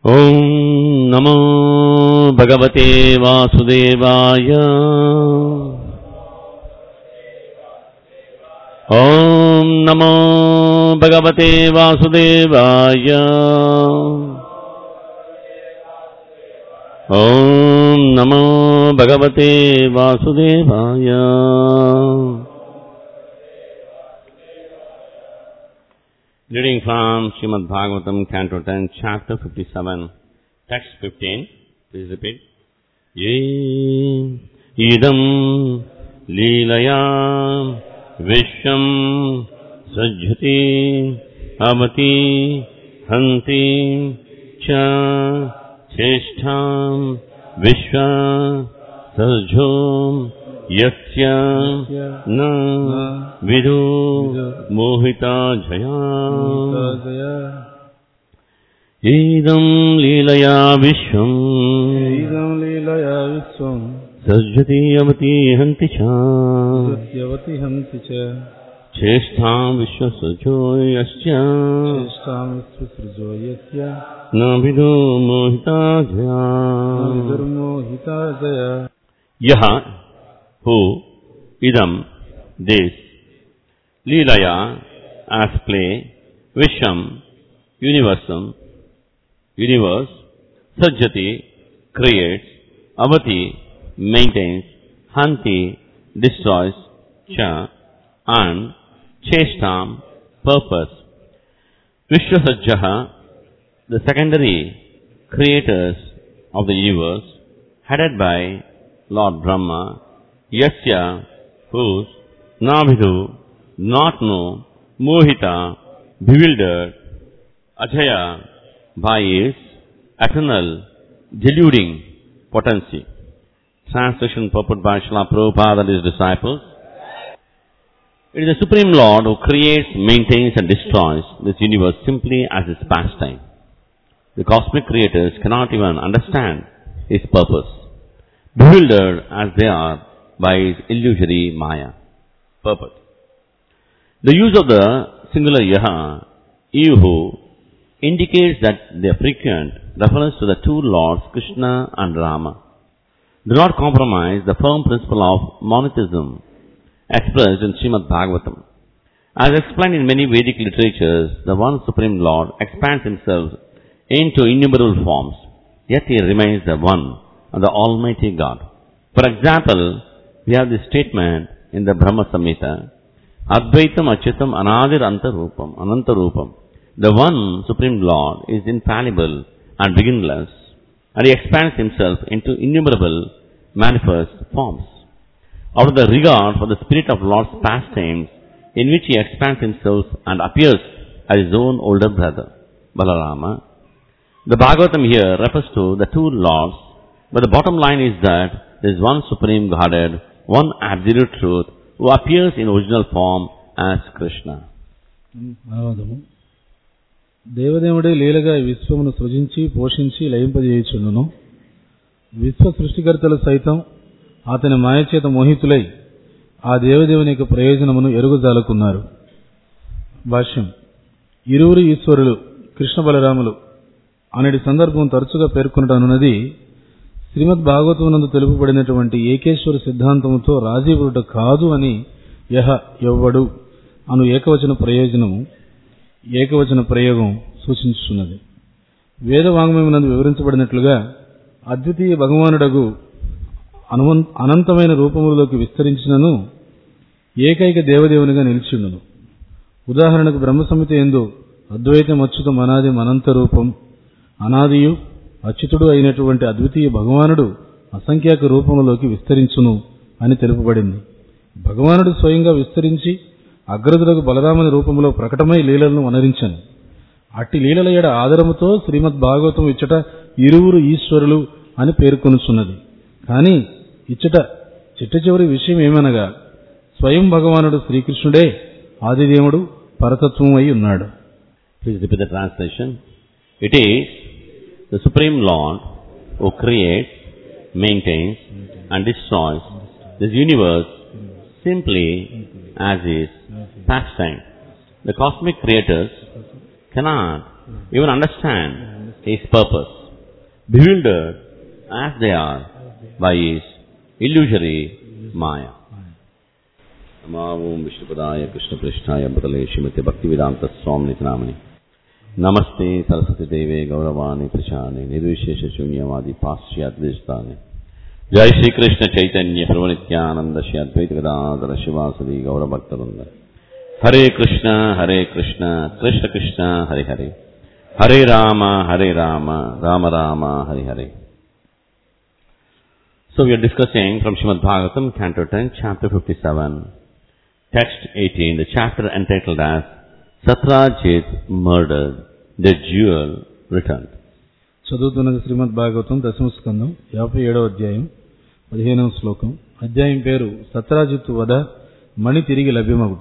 ॐ नमो भगवते वासुदेवाय ॐ नमो भगवते वासुदेवाय ॐ नमो भगवते वासुदेवाय Reading from Srimad Bhagavatam, Canto 10, Chapter 57, Text 15. Please repeat. Ye idam leelaya vishwam sajjati avati hanti cha cheshtham vishwa sajjom yasya na vidu मोहिता जया इदं लीलया विश्वम् इदं लीलया विश्वं सज्जति अवति हन्ति च सत्यवति हन्ति च चेष्टां विश्वसजो यस्य चेष्टां विश्वसृजो यस्य न विदो मोहिता जया विदुर्मोहिता जया यः who idam this Leelaya as play, Visham, universum, universe, Sajjati, creates, Avati, maintains, Hanti, destroys, Cha, and Cheshtam, purpose. Vishwasajjaha, the secondary creators of the universe, headed by Lord Brahma, Yasya, whose Nabhidu, not know, mohita, bewildered, ajaya, by his eternal, deluding potency. Translation purport by Srila Prabhupada and his disciples. It is the Supreme Lord who creates, maintains and destroys this universe simply as his pastime. The cosmic creators cannot even understand his purpose, bewildered as they are by his illusory maya. Purpose. The use of the singular yaha, ihu, indicates that the frequent reference to the two lords Krishna and Rama. Do not compromise the firm principle of monotheism expressed in Srimad Bhagavatam. As explained in many Vedic literatures, the one Supreme Lord expands himself into innumerable forms, yet he remains the one and the Almighty God. For example, we have this statement in the Brahma Samhita, Advaitam Achyutam Anadir Antarupam, Anantarupam. The one Supreme Lord is infallible and beginless, and He expands Himself into innumerable manifest forms. Out of the regard for the spirit of Lord's pastimes, in which He expands Himself and appears as His own older brother, Balarama, the Bhagavatam here refers to the two Lords, but the bottom line is that there is one Supreme Godhead, one absolute truth, who appears in original form as Krishna. భాగవతము దేవదేవుడే లీలగా ఈ విశ్వమును సృజించి పోషించి లయింపజేయుచుండును విశ్వ సృష్టికర్తలు సైతం అతని మాయచేత మోహితులై ఆ దేవదేవుని యొక్క ప్రయోజనమును ఎరుగుజాలుకున్నారు భాష్యం ఇరువురు ఈశ్వరులు కృష్ణ బలరాములు అనేటి సందర్భం తరచుగా పేర్కొనటనున్నది శ్రీమద్ భాగవతమునందు తెలుపబడినటువంటి ఏకేశ్వర సిద్ధాంతముతో రాజీవుడుట కాదు అని యహ ఎవ్వడు అను ఏకవచన ప్రయోజనము ఏకవచన ప్రయోగం సూచించుతున్నది వేద వాంగ్మయమునందు వివరించబడినట్లుగా అద్వితీయ భగవానుడగు అనువన్ అనంతమైన రూపములలోకి విస్తరించినను ఏకైక దేవదేవునిగా నిలిచిండును ఉదాహరణకు బ్రహ్మ సంహిత ఎందు అద్వైతం అచ్యుతం అనాది అనంత రూపం అనాదియు అచ్యుతుడు అయినటువంటి అద్వితీయ భగవానుడు అసంఖ్యాక రూపములోకి విస్తరించును అని తెలుపబడింది భగవానుడు స్వయంగా విస్తరించి అగ్రదులకు బలరాముని రూపంలో ప్రకటమై లీలలను వనరించను అట్టి లీలల ఎడ ఆదరముతో శ్రీమద్ భాగవతం ఇచ్చట ఇరువురు ఈశ్వరులు అని పేర్కొనుచున్నది కానీ ఇచ్చట చిట్ట చివరి విషయం ఏమనగా స్వయం భగవానుడు శ్రీకృష్ణుడే ఆదిదేవుడు పరతత్వం అయి ఉన్నాడు Please repeat the translation. It is the Supreme Lord who creates, maintains, and destroys this universe simply as his pastime. The cosmic creators cannot even understand his purpose. bewildered as they are by his illusory Maya. నమావం విష్ణుపదాయ కృష్ణపృష్ఠాయ బదలే శ్రీమతి భక్తివేదాంత స్వామిని నామని నమస్తే సరస్వతి దేవే గౌరవాణి ప్రశాని నిర్విశేష శూన్యవాది పాశ్చాత్యస్తాని జై శ్రీకృష్ణ చైతన్య ప్రవనిత్యానంద శ్రీ అద్వైత Gadadhara శివాసది గౌరభక్తవృంద Hare Krishna Hare Krishna Krishna Krishna Hari Hare Hare Rama Hare Rama Rama Rama Hari Hare So we are discussing from Srimad Bhagavatam, Canto 10, Chapter 57, Text 18, the chapter entitled as Satrajit murdered, the jewel returned. చదువుతున్నది శ్రీమద్ భాగవతం దశమ స్కందం యాభై ఏడవ అధ్యాయం పదిహేనవ శ్లోకం అధ్యాయం పేరు సత్రాజిత్తు వద మణి తిరిగి లభ్యమగుట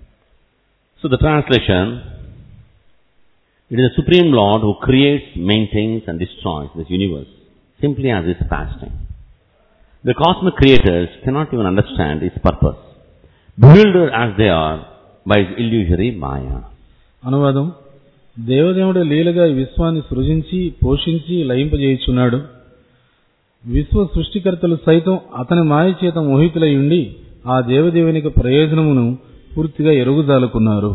So the translation, it is the Supreme Lord who creates, maintains and destroys this universe simply as his pastime. The cosmic creators cannot even understand its purpose, bewildered as they are by his illusory Maya. అనువాదం దేవదేవుడు లీలగా ఈ విశ్వాన్ని సృజించి పోషించి లయింపజేయుచున్నాడు విశ్వ సృష్టికర్తలు సైతం అతని మాయ చేత మోహితులై ఉండి ఆ దేవదేవునికి ప్రయోజనమును పూర్తిగా ఎరుగుదాలుకున్నారు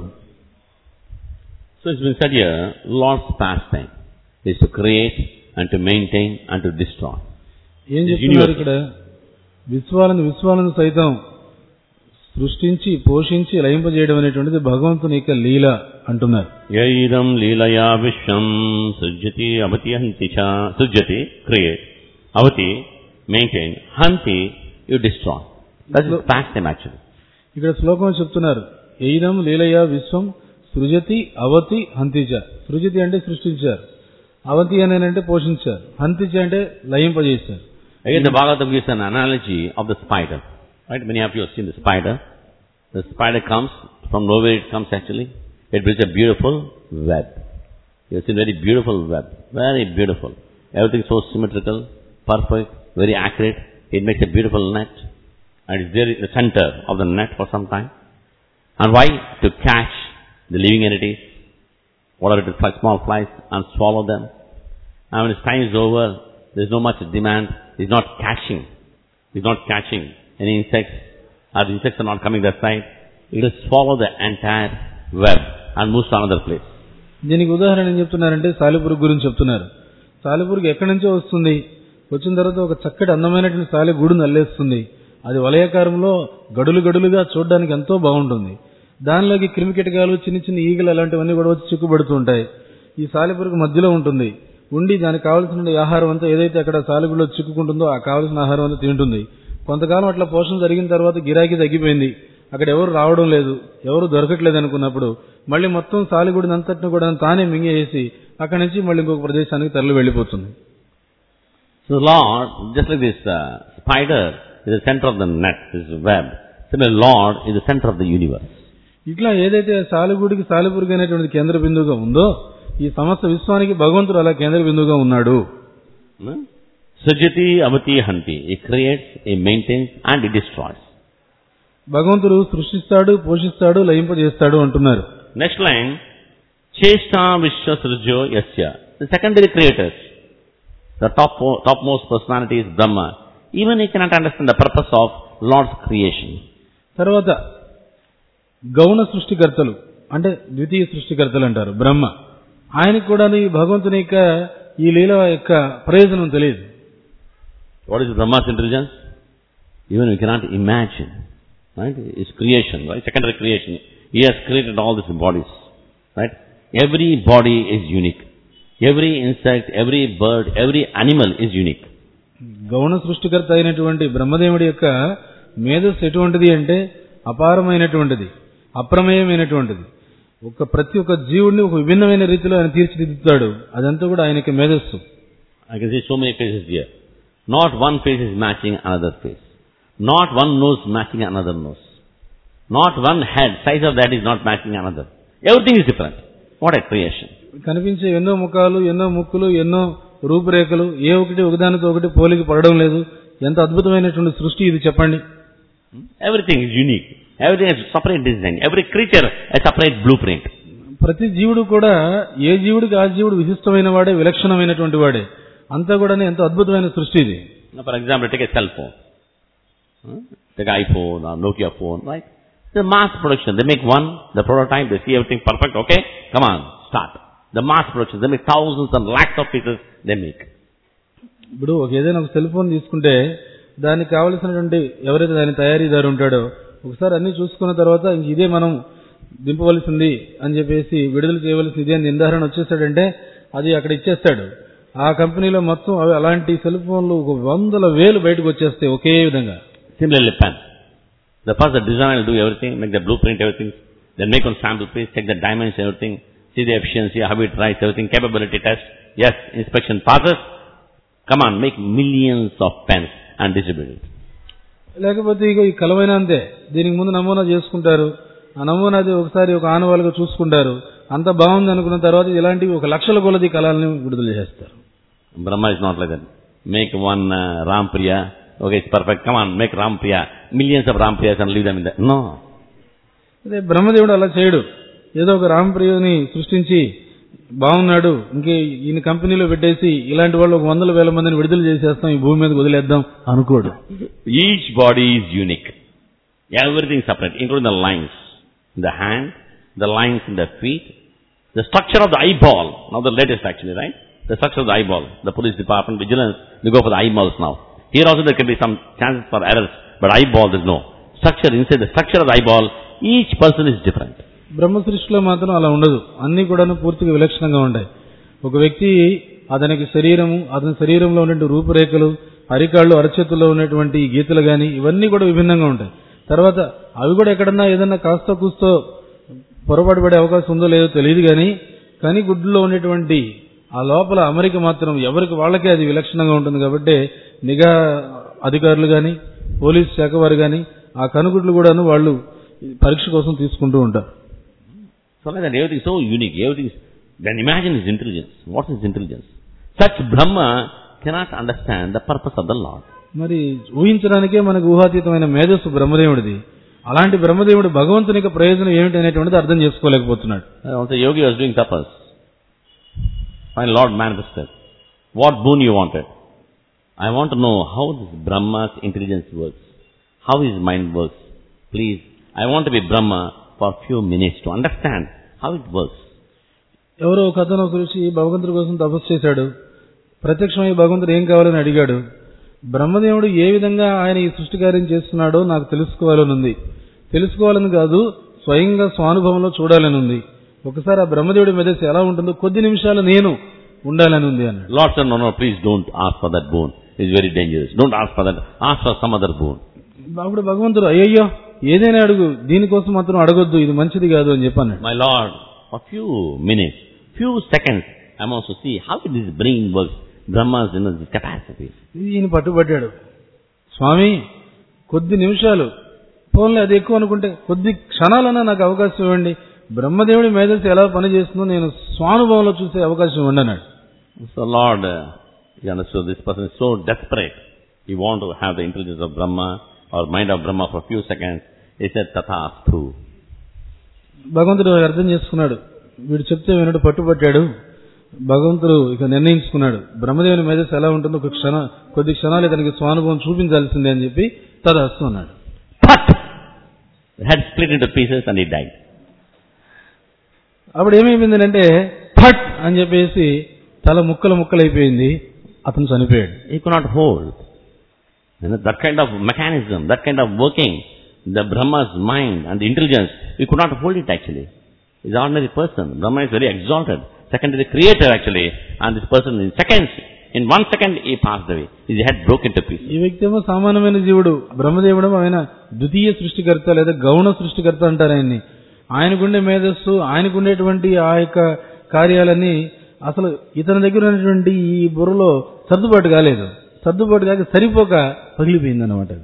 So it's been said here, Lord's pastime is to create and to maintain and to destroy. ఏం చెప్తున్నారు ఇక్కడ విశ్వాలను విశ్వాలను సైతం సృష్టించి పోషించి లయింపజేయడం అనేటువంటిది భగవంతుని యొక్క లీల అంటున్నారు Yaidam leelaya vishwam sujjati avati hanti cha sujjati, create, avati, maintain, hanti, you destroy. That is pastime actually. ఇక్కడ శ్లోకం చెప్తున్నారు ఎయిదం లీలయ విశ్వం సృజతి అవతి హంతిచ సృజతి అంటే సృష్టించారు అవతి అని అంటే పోషించారు హంతిచ అంటే లయింపజేశారు Again the Bhagavatam gives an analogy of the spider. Right? Many of you have seen the spider. The spider comes, from nowhere it comes actually. It builds a beautiful web. You have seen very beautiful web. Very beautiful. Everything so symmetrical, perfect, very accurate. It makes a beautiful net. And it's there in the center of the net for some time. And why? To catch the living entities, whatever it is, fly- small flies, and swallow them. And when its time is over, there is no much demand. It's not catching. It's not catching any insects, or the insects are not coming that side. It will swallow the entire web and moves to another place. దీనికి ఉదాహరణ ఏం చెప్తున్నారంటే సాలిపురుగు గురించి చెప్తున్నారు సాలిపురుగు ఎక్కడి నుంచో వస్తుంది వచ్చిన తర్వాత ఒక చక్కటి అందమైనటువంటి సాలి గూడును అల్లేస్తుంది అది వలయాకారంలో గడులు గడులుగా చూడడానికి ఎంతో బాగుంటుంది దానిలోకి క్రిమికీటకాలు చిన్న చిన్న ఈగలు అలాంటివన్నీ కూడా వచ్చి చిక్కుబడుతూ ఉంటాయి ఈ సాలిపురుగు మధ్యలో ఉంటుంది ఉండి దానికి కావాల్సిన ఆహారం అంతా ఏదైతే అక్కడ సాలిగుడిలో చిక్కుకుంటుందో ఆ కావాల్సిన ఆహారం అంతా తింటుంది కొంతకాలం అట్లా పోషణ జరిగిన తర్వాత గిరాకీ తగ్గిపోయింది అక్కడ ఎవరు రావడం లేదు ఎవరు దొరకట్లేదు అనుకున్నప్పుడు మళ్ళీ మొత్తం సాలిగుడిని అంతటిని కూడా తానే మింగేసి అక్కడి నుంచి మళ్ళీ ఇంకొక ప్రదేశానికి తరలి వెళ్ళిపోతుంది So the Lord, just like this uh, spider is the center of the net, this web, similarly Lord is the center of the universe. ఇట్లా ఏదైతే సాలిగుడికి సాలిపురుగు అనేటువంటి కేంద్ర బిందువుగా ఉందో ఈ సమస్త విశ్వానికి భగవంతుడు అలా కేంద్ర బిందువుగా ఉన్నాడు Hmm? Sajati avati hanti. He creates, he maintains and he destroys. భగవంతుడు సృష్టిస్తాడు పోషిస్తాడు లయింపజేస్తాడు అంటున్నారు Next line, Chesta Vishwa Srijo Yasya. The secondary creators, the top, topmost personality is Brahma. Even he cannot understand the purpose of Lord's creation. తర్వాత గౌణ సృష్టికర్తలు అంటే ద్వితీయ సృష్టికర్తలు అంటారు బ్రహ్మ ఆయనకు కూడా ఈ భగవంతుని యొక్క ఈ లీల యొక్క ప్రయోజనం తెలియదు What is Brahma's intelligence? Even we cannot imagine. Right? His creation, right? Secondary creation. He has created all these bodies. Right? Every body is unique. Every insect, every bird, every animal is unique. గౌణ సృష్టికర్త అయినటువంటి బ్రహ్మదేవుడి యొక్క మేధస్సు ఎటువంటిది అంటే అపారమైనటువంటిది అప్రమేయమైనటువంటిది ఒక ప్రతి ఒక్క జీవుడిని ఒక విభిన్నమైన రీతిలో ఆయన తీర్చిదిద్దుతాడు అదంతా కూడా ఆయనకి మేధస్సు I can see so many faces here. Not one face is matching another face. Not one nose matching another nose. Not one head, size of that is not matching another. Everything is different. What a creation. కనిపించే ఎన్నో ముఖాలు ఎన్నో ముక్కులు ఎన్నో రూపురేఖలు ఏ ఒకటి ఒకదానితో ఒకటి పోలిక పడడం లేదు ఎంత అద్భుతమైనటువంటి సృష్టి ఇది చెప్పండి Everything is unique. Everything has separate design. Every creature has separate blueprint. ప్రతి జీవుడు కూడా ఏ జీవుడికి ఆ జీవుడు విశిష్టమైన వాడే విలక్షణమైనటువంటి వాడే అంతా కూడా ఎంతో అద్భుతమైన సృష్టి ఇది Now, for example, take a cell phone. Huh? Take iPhone or Nokia phone, right? The mass production, they make one, the prototype, they see everything perfect, okay? Come on, start. The mass production, they make thousands and lakhs of pieces, they make. ఇప్పుడు ఒక ఏదైనా ఒక cell phone తీసుకుంటే దానికి కావలసినటువంటి ఎవరైతే దాని తయారీదారు ఉంటాడో ఒకసారి అన్ని చూసుకున్న తర్వాత ఇంక ఇదే మనం దింపవలసింది అని చెప్పేసి విడుదల చేయవలసింది ఇదే అని నిర్ధారణ వచ్చేసాడంటే అది అక్కడ ఇచ్చేస్తాడు ఆ కంపెనీలో మొత్తం అవి అలాంటి సెల్ ఫోన్లు ఒక వందల వేలు బయటకు వచ్చేస్తాయి ఒకే విధంగా Similarly, pen. The first the designer will do everything, make the blueprint, everything. Then make one sample piece, check the dimensions, everything. See the efficiency, how it writes, everything. Capability test. Yes, inspection passes. Come on, make millions of pens and distribute it. లేకపోతే ఇక ఈ కలవైన అంతే దీనికి ముందు నమూనా చేసుకుంటారు ఆ నమూనాది ఒకసారి ఒక ఆనవాలుగా చూసుకుంటారు అంత బాగుంది అనుకున్న తర్వాత ఇలాంటివి ఒక లక్షల కొలది కళాలని విడుదల చేస్తారు Brahma is not like that. Make one uh, Ram Priya. Okay, it's perfect. Come on, make Ram Priya. Millions of Ram Priyas and leave them in there. No. అదే బ్రహ్మదేవుడు అలా చేయడు ఏదో ఒక రామప్రియని సృష్టించి బాగున్నాడు ఇంకే ఈయన కంపెనీలో పెట్టేసి ఇలాంటి వాళ్ళు ఒక వందల వేల మందిని విడుదల చేసేస్తాం ఈ భూమి మీదకి వదిలేద్దాం అనుకోడు Each body is unique. Everything separate, including the lines in the hand, the lines in the feet, the structure of the eyeball. Now the latest actually, right? The structure of the eyeball. The police department, vigilance, they go for the eyeballs now. Here also there can be some chances for errors, but eyeball there's no. Structure, inside the structure of the eyeball, each person is different. బ్రహ్మ సృష్టిలో మాత్రం అలా ఉండదు అన్ని కూడాను పూర్తిగా విలక్షణంగా ఉంటాయి ఒక వ్యక్తి అతనికి శరీరము అతని శరీరంలో ఉన్నటువంటి రూపురేఖలు అరికాళ్ళు అరచేతుల్లో ఉన్నటువంటి ఈ గీతలు గాని ఇవన్నీ కూడా విభిన్నంగా ఉంటాయి తర్వాత అవి కూడా ఎక్కడన్నా ఏదన్నా కాస్త కూస్తో పొరపాటు పడే అవకాశం ఉందో లేదో తెలియదు కానీ కానీ గుడ్డులో ఉండేటువంటి ఆ లోపల అమరిక మాత్రం ఎవరికి వాళ్ళకే అది విలక్షణంగా ఉంటుంది కాబట్టి నిఘా అధికారులు కానీ పోలీస్ శాఖ వారు కానీ ఆ కనుగుడ్లు కూడాను వాళ్ళు పరీక్ష కోసం తీసుకుంటూ ఉంటారు So like that, everything is so unique, everything is, then imagine his intelligence. What is intelligence? Such Brahma cannot understand the purpose of the Lord. మరి ఊహించడానికే మనకు ఊహాతీతమైన మేధస్సు బ్రహ్మదేవుడిది అలాంటి బ్రహ్మదేవుడు భగవంతుని యొక్క ప్రయోజనం ఏమిటి అనేటువంటిది అర్థం చేసుకోలేకపోతున్నాడు Uh, Once a yogi was doing tapas. When Lord manifested, what boon you wanted? I want to know how this Brahma's intelligence works, how his mind works. Please, I want to be Brahma for few minutes to understand how it works. ఎవరో ఒక అతను ఒక ఋషి భగవంతుడి కోసం తపస్సు చేశాడు ప్రత్యక్షమై భగవంతుడు ఏం కావాలని అడిగాడు బ్రహ్మదేవుడు ఏ విధంగా ఆయన ఈ సృష్టి కార్యం చేస్తున్నాడో నాకు తెలుసుకోవాలని ఉంది తెలుసుకోవాలని కాదు స్వయంగా స్వానుభవంలో చూడాలని ఉంది ఒకసారి ఆ బ్రహ్మదేవుడి మెదస్సు ఎలా ఉంటుందో కొద్ది నిమిషాలు నేను ఉండాలని ఉంది అన్నాడు Lord said, no, no, please don't ask for that boon. It's very dangerous. Don't ask for that. Ask for some other boon. అప్పుడు భగవంతుడు అయ్యయ్యో ఏదైనా అడుగు దీనికోసం మాత్రం అడగొద్దు ఇది మంచిది కాదు అని చెప్పన్నాడు My Lord, for few minutes, few seconds, I want to see how this brain works. Brahma's you know, this capacity. ఈయన పట్టుబట్టాడు స్వామి కొద్ది నిమిషాలు ఫోన్లో అది ఎక్కువ అనుకుంటే కొద్ది క్షణాలన్నా నాకు అవకాశం ఇవ్వండి బ్రహ్మదేవుడి మేధస్సు ఎలా పనిచేస్తుందో నేను స్వానుభవంలో చూసే అవకాశం ఇవ్వండి అన్నాడు So Lord, uh, he understood this person is so desperate. He want to have the intelligence of Brahma or mind of Brahma for a few seconds. He said, Tathastu. భగవంతుడు అర్థం చేసుకున్నాడు వీడు చెప్తే వినడు పట్టుబట్టాడు భగవంతుడు ఇక నిర్ణయించుకున్నాడు బ్రహ్మదేవుని మేధస్సు ఎలా ఉంటుందో ఒక క్షణ కొద్ది క్షణాలు ఇతనికి స్వానుభవం చూపించాల్సిందే అని చెప్పి తదస్తు అన్నాడు Put! The head split into pieces and he died. అప్పుడు ఏమైపోయిందంటే ఫట్ అని చెప్పేసి తల ముక్కలు ముక్కలైపోయింది అతను చనిపోయాడు He could not hold. You know, that kind of mechanism, that kind of working, the Brahma's mind and the intelligence, he could not hold it actually. He's an ordinary person. Brahma is very exalted. Second is the creator actually. And this person in seconds, in one second he passed away. His head broke into pieces. ఈ వ్యక్తి ఏమో సామాన్యమైన జీవుడు బ్రహ్మదేవుడు ఆయన ద్వితీయ సృష్టికర్త లేదా గౌణ సృష్టికర్త అంటారు ఆయన్ని ఆయనకుండే మేధస్సు ఆయనకుండేటువంటి ఆ యొక్క కార్యాలన్నీ అసలు ఇతని దగ్గర ఉన్నటువంటి ఈ బుర్రలో సర్దుబాటు కాలేదు సర్దుబాటు కాక సరిపోక పగిలిపోయింది అనమాట అది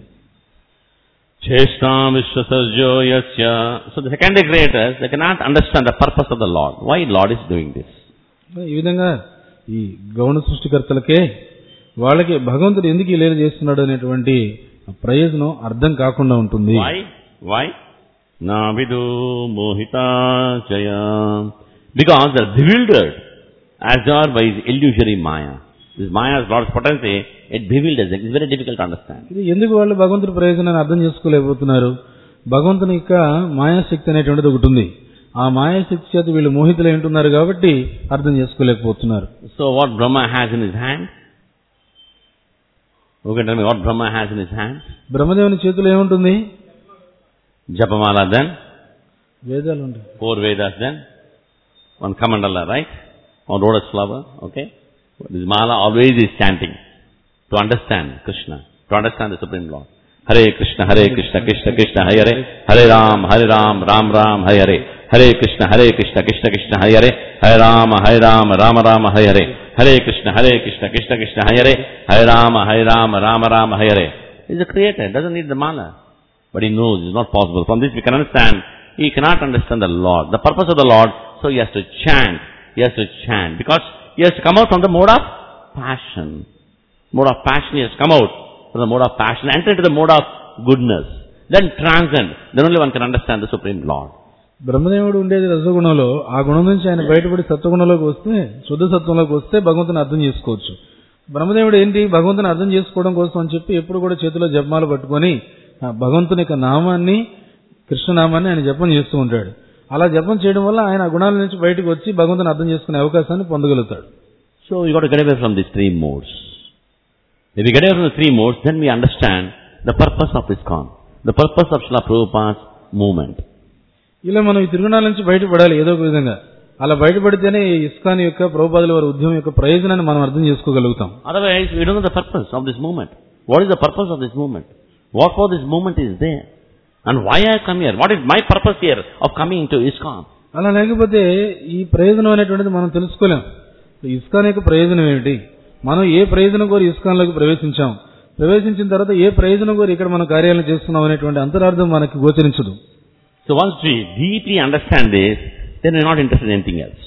Cheshta Vishwasarjo Yasya. So the secondary creators, they cannot understand the purpose of the Lord. Why Lord is doing this? ఈ విధంగా ఈ గౌణ సృష్టికర్తలకే వాళ్ళకి భగవంతుడు ఎందుకు ఈ లీల చేస్తున్నాడు అనేటువంటి ప్రయోజనం అర్థం కాకుండా ఉంటుంది Why? Why? Na vidu mohita jaya. Because they're bewildered as they are by his illusory maya. This Maya's Lord's potency, it bewilders. It's very difficult to understand. ఇది ఎందుకు వాళ్ళు భగవంతుడి ప్రయోజనాన్ని అర్థం చేసుకోలేకపోతున్నారు భగవంతుని యొక్క మాయాశక్తి అనేటువంటిది ఒకటి ఉంది ఆ మాయాశక్తి చేత వీళ్ళు మోహితులై ఉంటున్నారు కాబట్టి అర్థం చేసుకోలేకపోతున్నారు So what Brahma has in his hand? Who can tell me what Brahma has in his hand? బ్రహ్మదేవుని చేతిలో ఏముంటుంది Japamala then, వేదాలు ఉంటాయి four Vedas then, one Kamandala, right? One lotus flower, okay? This mala always is chanting to understand Krishna, to understand the Supreme Lord. Hare Krishna, Hare Krishna, Krishna Krishna, Hare Hare, Hare Ram, Hare Ram, Ram Ram, Hare Hare, Hare Krishna, Hare Krishna, Krishna Krishna, Hare Hare, Hare Ram, Hare Ram, Ram Ram, Hare Hare, Hare Krishna, Hare Krishna, Krishna Krishna, Hare Hare, Hare Ram, Hare Ram, Ram Ram, Hare Hare. He's a creator, doesn't need the mala. But he knows it's not possible. From this we can understand, he cannot understand the Lord, the purpose of the Lord, so he has to chant, he has to chant, because he has to come out from the mode of passion. Mode of passion, he has come out from the mode of passion, enter into the mode of goodness, then transcend, then only one can understand the Supreme Lord. బ్రహ్మదేవుడు ఉండేది రజగుణంలో ఆ గుణం నుంచి ఆయన బయటపడి సత్వగుణంలోకి వస్తే శుద్ధ సత్వంలోకి వస్తే భగవంతుని అర్థం చేసుకోవచ్చు బ్రహ్మదేవుడు ఏంటి భగవంతుని అర్థం చేసుకోవడం కోసం అని చెప్పి ఎప్పుడు కూడా చేతిలో జపమాలు పట్టుకొని ఆ భగవంతుని యొక్క నామాన్ని కృష్ణనామాన్ని ఆయన జపం చేస్తూ ఉంటాడు అలా జపం చేయడం వల్ల ఆయన ఆ గుణాల నుంచి బయటకు వచ్చి భగవంతుని అర్థం చేసుకునే అవకాశాన్ని పొందగలుగుతాడు So you got to get away from these three modes. If we get away from the three modes, then we understand the purpose of ISKCON, the purpose of Srila Prabhupada's movement. ఇలా మనం ఈ తిరుగుణాల నుంచి బయటపడాలి ఏదో ఒక విధంగా అలా బయటపడితేనే ఈ ఇస్కాన్ యొక్క ప్రభుపాదుల వారి ఉద్యమం యొక్క ప్రయోజనాన్ని మనం అర్థం చేసుకోగలుగుతాం Otherwise, we don't know the purpose of this movement. What is the purpose of this movement? What for this movement is there? And why I come here? What is my purpose here of coming to ISKCON? అలా లేకపోతే ఈ ప్రయోజనం అనేటువంటిది మనం తెలుసుకోలేం ISKCON యొక్క ప్రయోజనం ఏమిటి మనం ఏ ప్రయోజనం కోరి ఇస్కాన్లోకి ప్రవేశించాం ప్రవేశించిన తర్వాత ఏ ప్రయోజనం కోరి ఇక్కడ మనం కార్యాలను చేస్తున్నాం అనేటువంటి అంతరార్థం మనకి గోచరించదు So once we deeply understand this, then we're not interested in anything else.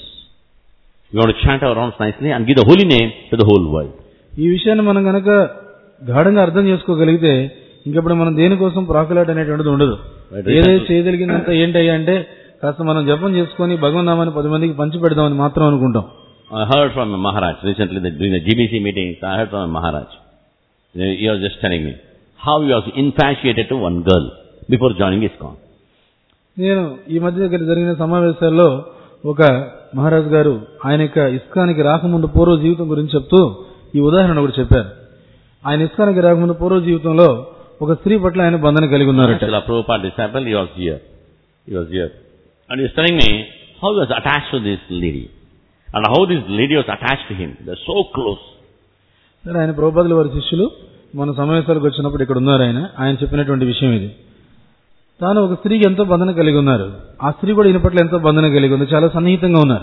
We want to chant our rounds nicely and give the holy name to the whole world. ఈ విషయాన్ని మనం గనక గాఢంగా అర్థం చేసుకోగలిగితే ఇంకప్పుడు మనం దేనికోసం ప్రాకులాట అనేటువంటిది ఉండదు Right. ఏదైతే చేయగలిగిందంతా ఏంటయ్యా అంటే కాస్త మనం జపం చేసుకొని భగవన్నామాన్ని పది మందికి పంచి పెడదామని మాత్రం అనుకుంటాం I heard from a Maharaj recently that during the GBC meetings. I heard from a Maharaj. He was just telling me how he was infatuated to one girl before joining ISKCON. నేను ఈ మధ్య దగ్గర జరిగిన సమావేశాల్లో ఒక మహారాజ్ గారు ఆయన యొక్క ఇస్కానికి రాకముందు పూర్వ జీవితం గురించి చెప్తూ ఈ ఉదాహరణ ఒకటి చెప్పారు ఆయన ఇస్కానికి రాకముందు పూర్వ జీవితంలో ఒక స్త్రీ పట్ల ఆయన బంధన కలిగి ఉన్నారట Srila Prabhupada disciple, he was here. He was here. And he was telling me how he was attached to this lady. And how this lady was attached to him. They're so close. సరే ఆయన ప్రభుపాదుల వారి శిష్యులు మన సమావేశాలకు వచ్చినప్పుడు ఇక్కడ ఉన్నారు ఆయన ఆయన చెప్పినటువంటి విషయం ఇది తాను ఒక స్త్రీకి ఎంతో బంధన కలిగి ఉన్నారు ఆ స్త్రీ కూడా ఈయన పట్ల ఎంతో బంధన కలిగి ఉంది చాలా సన్నిహితంగా ఉన్నారు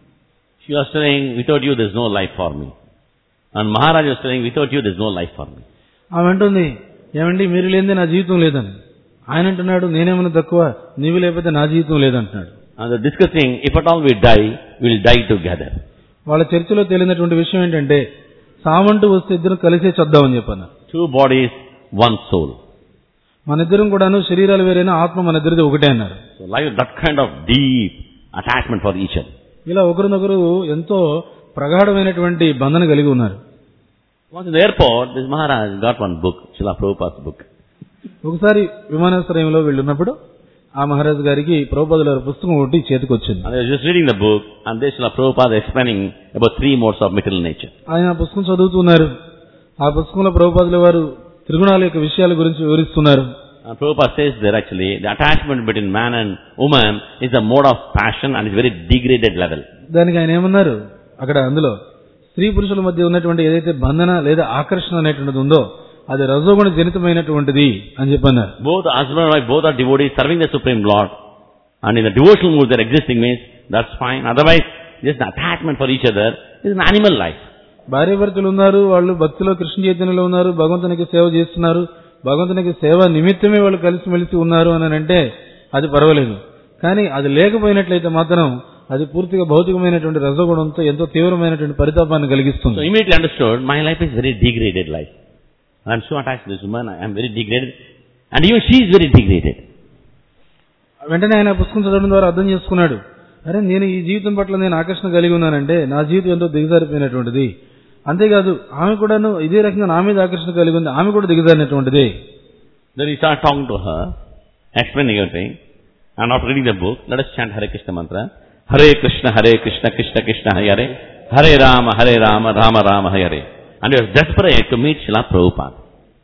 She was saying, without you there's no life for me. And Maharaj was saying, without you there's no life for me. ఆమె అంటుంది ఏమండి మీరు లేనిదే నా జీవితం లేదని ఆయన అంటున్నాడు నేనేమన్నా తక్కువ నీవు లేకపోతే నా జీవితం లేదంటున్నాడు And they're discussing, if at all we die, we'll die together. వాళ్ళ చర్చలో తేలినటువంటి విషయం ఏంటంటే సామంటూ వస్తే ఇద్దరు కలిసే చద్దామని చెప్పాను Two bodies, one soul. మన ఇద్దరం కూడాను శరీరాలు వేరైనా ఆత్మ మన ఇద్దరిది ఒకటే అన్నారు So like that kind of deep attachment for each other. ఇలా ఒకరినొకరు ఎంతో ప్రగాఢమైనటువంటి బంధన కలిగి ఉన్నారు Once in the airport, this Maharaj got one book, Srila Prabhupada's book. ఒకసారి విమానాశ్రయంలో వెళ్ళున్నప్పుడు ఆ మహారాజు గారికి ప్రభుపదుల వారి పుస్తకం ఒకటి చేతికి వచ్చింది And I was just reading the book, and this Srila Prabhupada explaining about three modes of material nature. ఆయన ఆ పుస్తకం చదువుతున్నారు ఆ పుస్తకంలో ప్రభుపాదుల వారు త్రిగుణాల యొక్క విషయాల గురించి వివరిస్తున్నారు And Prabhupada says there actually, the attachment between man and woman is a mode of passion and is very degraded level. దానికి ఆయన ఏమన్నారు అక్కడ అందులో స్త్రీ పురుషుల మధ్య ఉన్నటువంటి ఏదైతే బంధన లేదా ఆకర్షణ అనేటువంటిది ఉందో అది రజోగుణ జనితమైనటువంటిది అని చెప్పన్నారు Both husband and wife, both are devotees serving the Supreme Lord. And in the devotional mood they're existing means, that's fine. Otherwise, just the attachment for each other is an animal life. భార్యాభర్తలు ఉన్నారు వాళ్ళు భక్తిలో కృష్ణ చైతన్యంలో ఉన్నారు భగవంతునికి సేవ చేస్తున్నారు భగవంతునికి సేవ నిమిత్తమే వాళ్ళు కలిసిమెలిసి ఉన్నారు అని అంటే అది పర్వాలేదు కానీ అది లేకపోయినట్లయితే మాత్రం అది పూర్తిగా భౌతికమైనటువంటి రజగుణంతో ఎంతో తీవ్రమైనటువంటి పరితాపాన్ని So కలిగిస్తుంది immediately understood, my life is very degraded life. I'm so attached to this woman, I'm very degraded. And even she is very degraded. వెంటనే ఆయన ఆ పుస్తకం చదవడం ద్వారా అర్థం చేసుకున్నాడు అరే నేను ఈ జీవితం పట్ల నేను ఆకర్షణ కలిగి ఉన్నానంటే నా జీవితం ఎంతో దిగజారిపోయినటువంటిది అంతేకాదు ఆమె కూడాను ఇదే రకంగా నా మీద ఆకర్షణ కలిగి ఉంది ఆమె కూడా దిగజారినటువంటిదే Then he started talking to her, explaining everything. And after reading the book, let us chant Hare Krishna mantra. Hare Krishna, Hare Krishna, Krishna Krishna, Hare Hare. Hare Rama, Hare Rama, Rama Rama, Hare Hare. And he was desperate to meet Srila Prabhupada.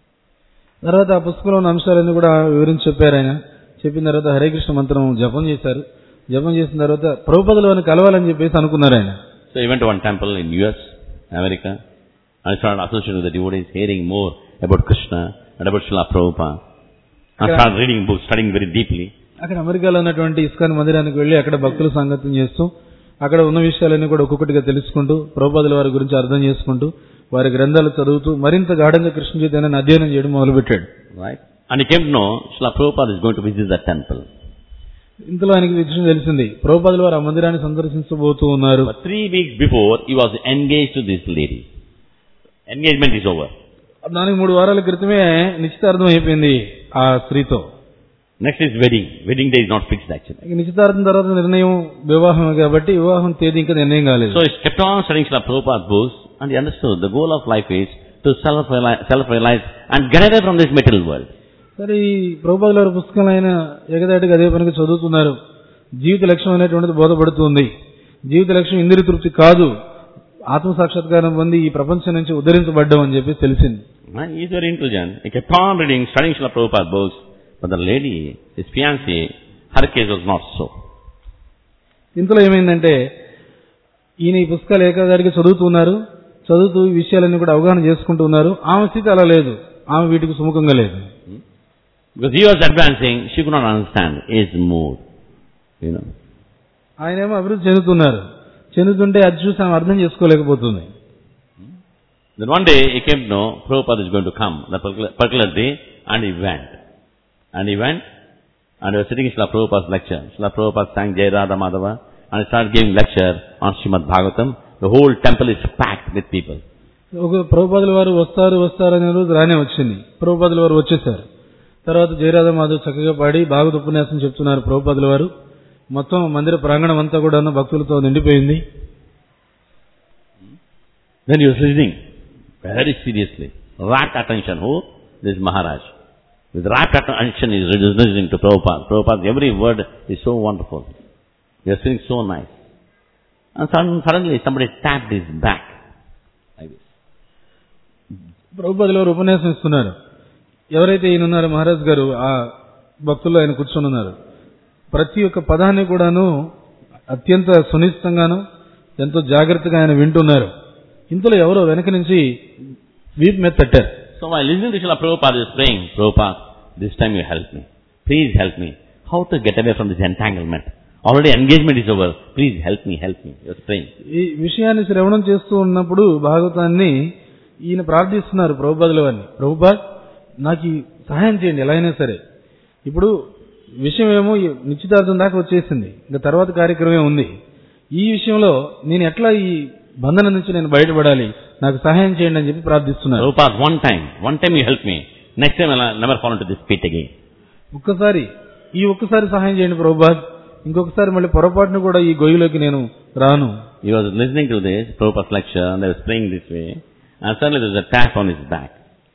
తర్వాత ఆ పుస్తకంలో ఉన్న అంశాలన్నీ కూడా వివరించి చెప్పారు ఆయన చెప్పిన తర్వాత హరే కృష్ణ మంత్రం జపం చేశారు జపం చేసిన తర్వాత ప్రభుపదలో అని కలవాలని చెప్పేసి అనుకున్నారు ఆయన So he went to one temple in US, America, and started associating with the devotees, hearing more about Krishna and about Srila Prabhupada. And Okay. started reading books, studying very deeply. అక్కడ అమెరికాలో ఉన్నటువంటి ISKCON మందిరానికి వెళ్లి అక్కడ భక్తుల సంగతం చేస్తూ అక్కడ ఉన్న విషయాలన్నీ కూడా ఒక్కొక్కటిగా తెలుసుకుంటూ ప్రభుపదుల వారి గురించి అర్థం చేసుకుంటూ వారి గ్రంథాలు చదువుతూ మరింత గాఢంగా కృష్ణ చైతన్యాన్ని అధ్యయనం చేయడం మొదలుపెట్టాడు Right? And he came to know Srila Prabhupada is going to visit that temple. ఇంతలో ఆయనకి విషయం తెలిసింది ప్రభుపదుల వారు ఆ మందిరాన్ని సందర్శించబోతూ ఉన్నారు But three weeks before, he was engaged to this lady. Engagement is over. దానికి మూడు వారాల క్రితమే నిశ్చితార్థం అయిపోయింది ఆ స్త్రీతో Next is wedding. Wedding day is not fixed actually. ఇక నిశ్చితార్థం తర్వాత నిర్ణయం వివాహమే కాబట్టి వివాహం తేదీ ఇంకా నిర్ణయం కాలేదు So he kept on studying Srila Prabhupada's books and he understood the goal of life is to self-realize, self-realize and get away from this material world. సరే ఈ ప్రభుపాదుల వారి పుస్తకాలు ఆయన ఏకదాటిగా అదే పనికి చదువుతున్నారు జీవిత లక్ష్యం అనేటువంటిది బోధపడుతుంది జీవిత లక్ష్యం ఇంద్రియ తృప్తి కాదు ఆత్మ సాక్షాత్కారం పొంది ఈ ప్రపంచం నుంచి ఉద్ధరించబడ్డం అని చెప్పి తెలిసింది And he is very intelligent. He kept on reading, studying Srila Prabhupada's books. But the lady, his fiancée, her case was not so. ఇంతలో ఏమైందంటే ఈయన ఈ పుస్తకాలు ఏకదాటిగా చదువుతున్నారు చదువుతూ ఈ విషయాలన్నీ కూడా అవగాహన చేసుకుంటూ ఉన్నారు ఆమె స్థితి అలా లేదు ఆమె వీటికి సుముఖంగా లేదు Because he was advancing, she could not understand his mood. You know. ఆయనేమో అభివృద్ధి చెందుతున్నారు చెందుతుంటే అది చూసి ఆమె అర్థం చేసుకోలేకపోతుంది Then one day he came to know Prabhupada is going to come, the particular, particular day, and he went. And he went, and he was sitting in Srila Prabhupada's lecture. Srila Prabhupada sang Jai Radha Madhava, and he started giving lecture on Srimad Bhagavatam. The whole temple is packed with people. ఒక ప్రభుపాదుల వారు వస్తారు వస్తారు అనే రోజు రానే వచ్చింది ప్రభుపాదుల వారు వచ్చేసారు తర్వాత జయరాధ మాధవ్ చక్కగా పాడి భాగవత ఉపన్యాసం చెప్తున్నారు ప్రభుపాదుల వారు మొత్తం మందిర ప్రాంగణం అంతా కూడా భక్తులతో నిండిపోయింది Then he was listening very seriously. Rapt attention. Who? This Maharaj. With rapt attention he is listening to Prabhupada. Prabhupada, every word is so wonderful. He was feeling so nice. And sudden, suddenly somebody tapped his back. Like this. ప్రభుపాదుల వారు ఉపన్యాసం ఇస్తున్నారు ఎవరైతే ఈయన ఉన్నారో మహారాజ్ గారు ఆ భక్తుల్లో ఆయన కూర్చొని ఉన్నారు ప్రతి ఒక్క పదాన్ని కూడాను అత్యంత సునిశ్చితంగాను ఎంతో జాగ్రత్తగా ఆయన వింటున్నారు ఇంతలో ఎవరో వెనక నుంచి వీపు మీద తట్టారు So while listening to Srila Prabhupada, he was praying, Prabhupada, this time you help me. Please help me. How to get away from this entanglement? Already engagement is over. Please help me, help me. He was praying. ఈ విషయాన్ని శ్రవణం చేస్తూ ఉన్నప్పుడు భాగవతాన్ని ఈయన ప్రార్థిస్తున్నారు ప్రభుపాదుల వారిని ప్రభుపాద్ నాకు ఈ సహాయం చేయండి ఎలా అయినా సరే ఇప్పుడు విషయం ఏమో ఈ నిశ్చితార్థం దాకా వచ్చేసింది ఇంకా తర్వాత కార్యక్రమం ఉంది ఈ విషయంలో నేను ఎట్లా ఈ బంధనం నుంచి నేను బయటపడాలి నాకు సహాయం చేయండి అని చెప్పి ప్రార్థిస్తున్నారు Prabhupada, one time, one time you help me. Next time I'll never fall into this pit again. ఒక్కసారి ఈ ఒక్కసారి సహాయం చేయండి ప్రభుపాద్ ఇంకొకసారి మళ్ళీ పొరపాటును కూడా ఈ గొయ్యిలోకి నేను రాను He was listening to this, Prabhupada's lecture, and they was praying this way. And suddenly there was a tap on his back.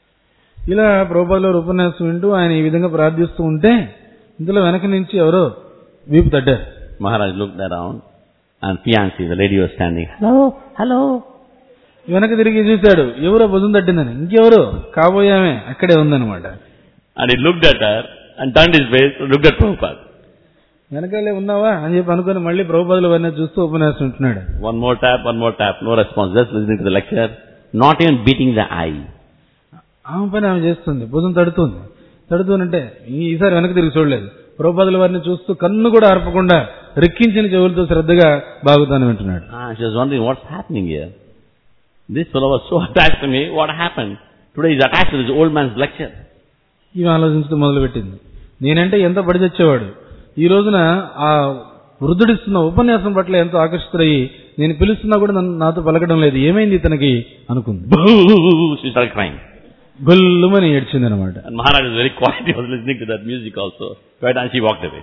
ఇలా ప్రభుపాదుల వారి ఉపన్యాసం వింటూ ఆయన ఈ విధంగా ప్రార్థిస్తూ ఉంటే ఇందులో వెనక నుంచి ఎవరో వీపు తట్టారు Maharaj looked around, and fiancée, the lady was standing. Hello, hello. వెనక తిరిగి చూశాడు ఎవరో భుజం తట్టిందని ఇంకెవరో కాబోయామే అక్కడే ఉందన్నమాట And he looked at her, and turned his face, and looked at Prabhupada. వెనకాలే ఉన్నావా అని చెప్పి అనుకుని మళ్ళీ ప్రభుపాదుల వారిని చూస్తూ ఉపన్యాసం వింటున్నాడు One more tap, one more tap, no response, just listening to the lecture, not even beating the eye. ఆమె పని ఆమె చేస్తుంది భుజం తడుతుంది తడుతూనంటే ఈసారి వెనక తిరిగి చూడలేదు ప్రభుపాదుల వారిని చూస్తూ కన్ను కూడా అర్పకుండా రెక్కించిన చెవులతో శ్రద్ధగా బాగుతాను వింటున్నాడు Ah, she was wondering what's happening here. This fellow was so attached to me, what happened? Today he's attached to this old man's lecture. ఇవి ఆలోచించడం మొదలుపెట్టింది నేనంటే ఎంత పడి తెచ్చేవాడు ఈ రోజున ఆ వృద్ధుడిస్తున్న ఉపన్యాసం పట్ల ఎంతో ఆకర్షితులయ్యి నేను పిలుస్తున్నా కూడా నన్ను నాతో పలకడం లేదు ఏమైంది ఇతనికి అనుకుంది Boo! She started crying. గొల్లుమని ఏడ్చింది అనమాట And Maharaj was very quiet, he was listening to that music also. Right, and she walked away.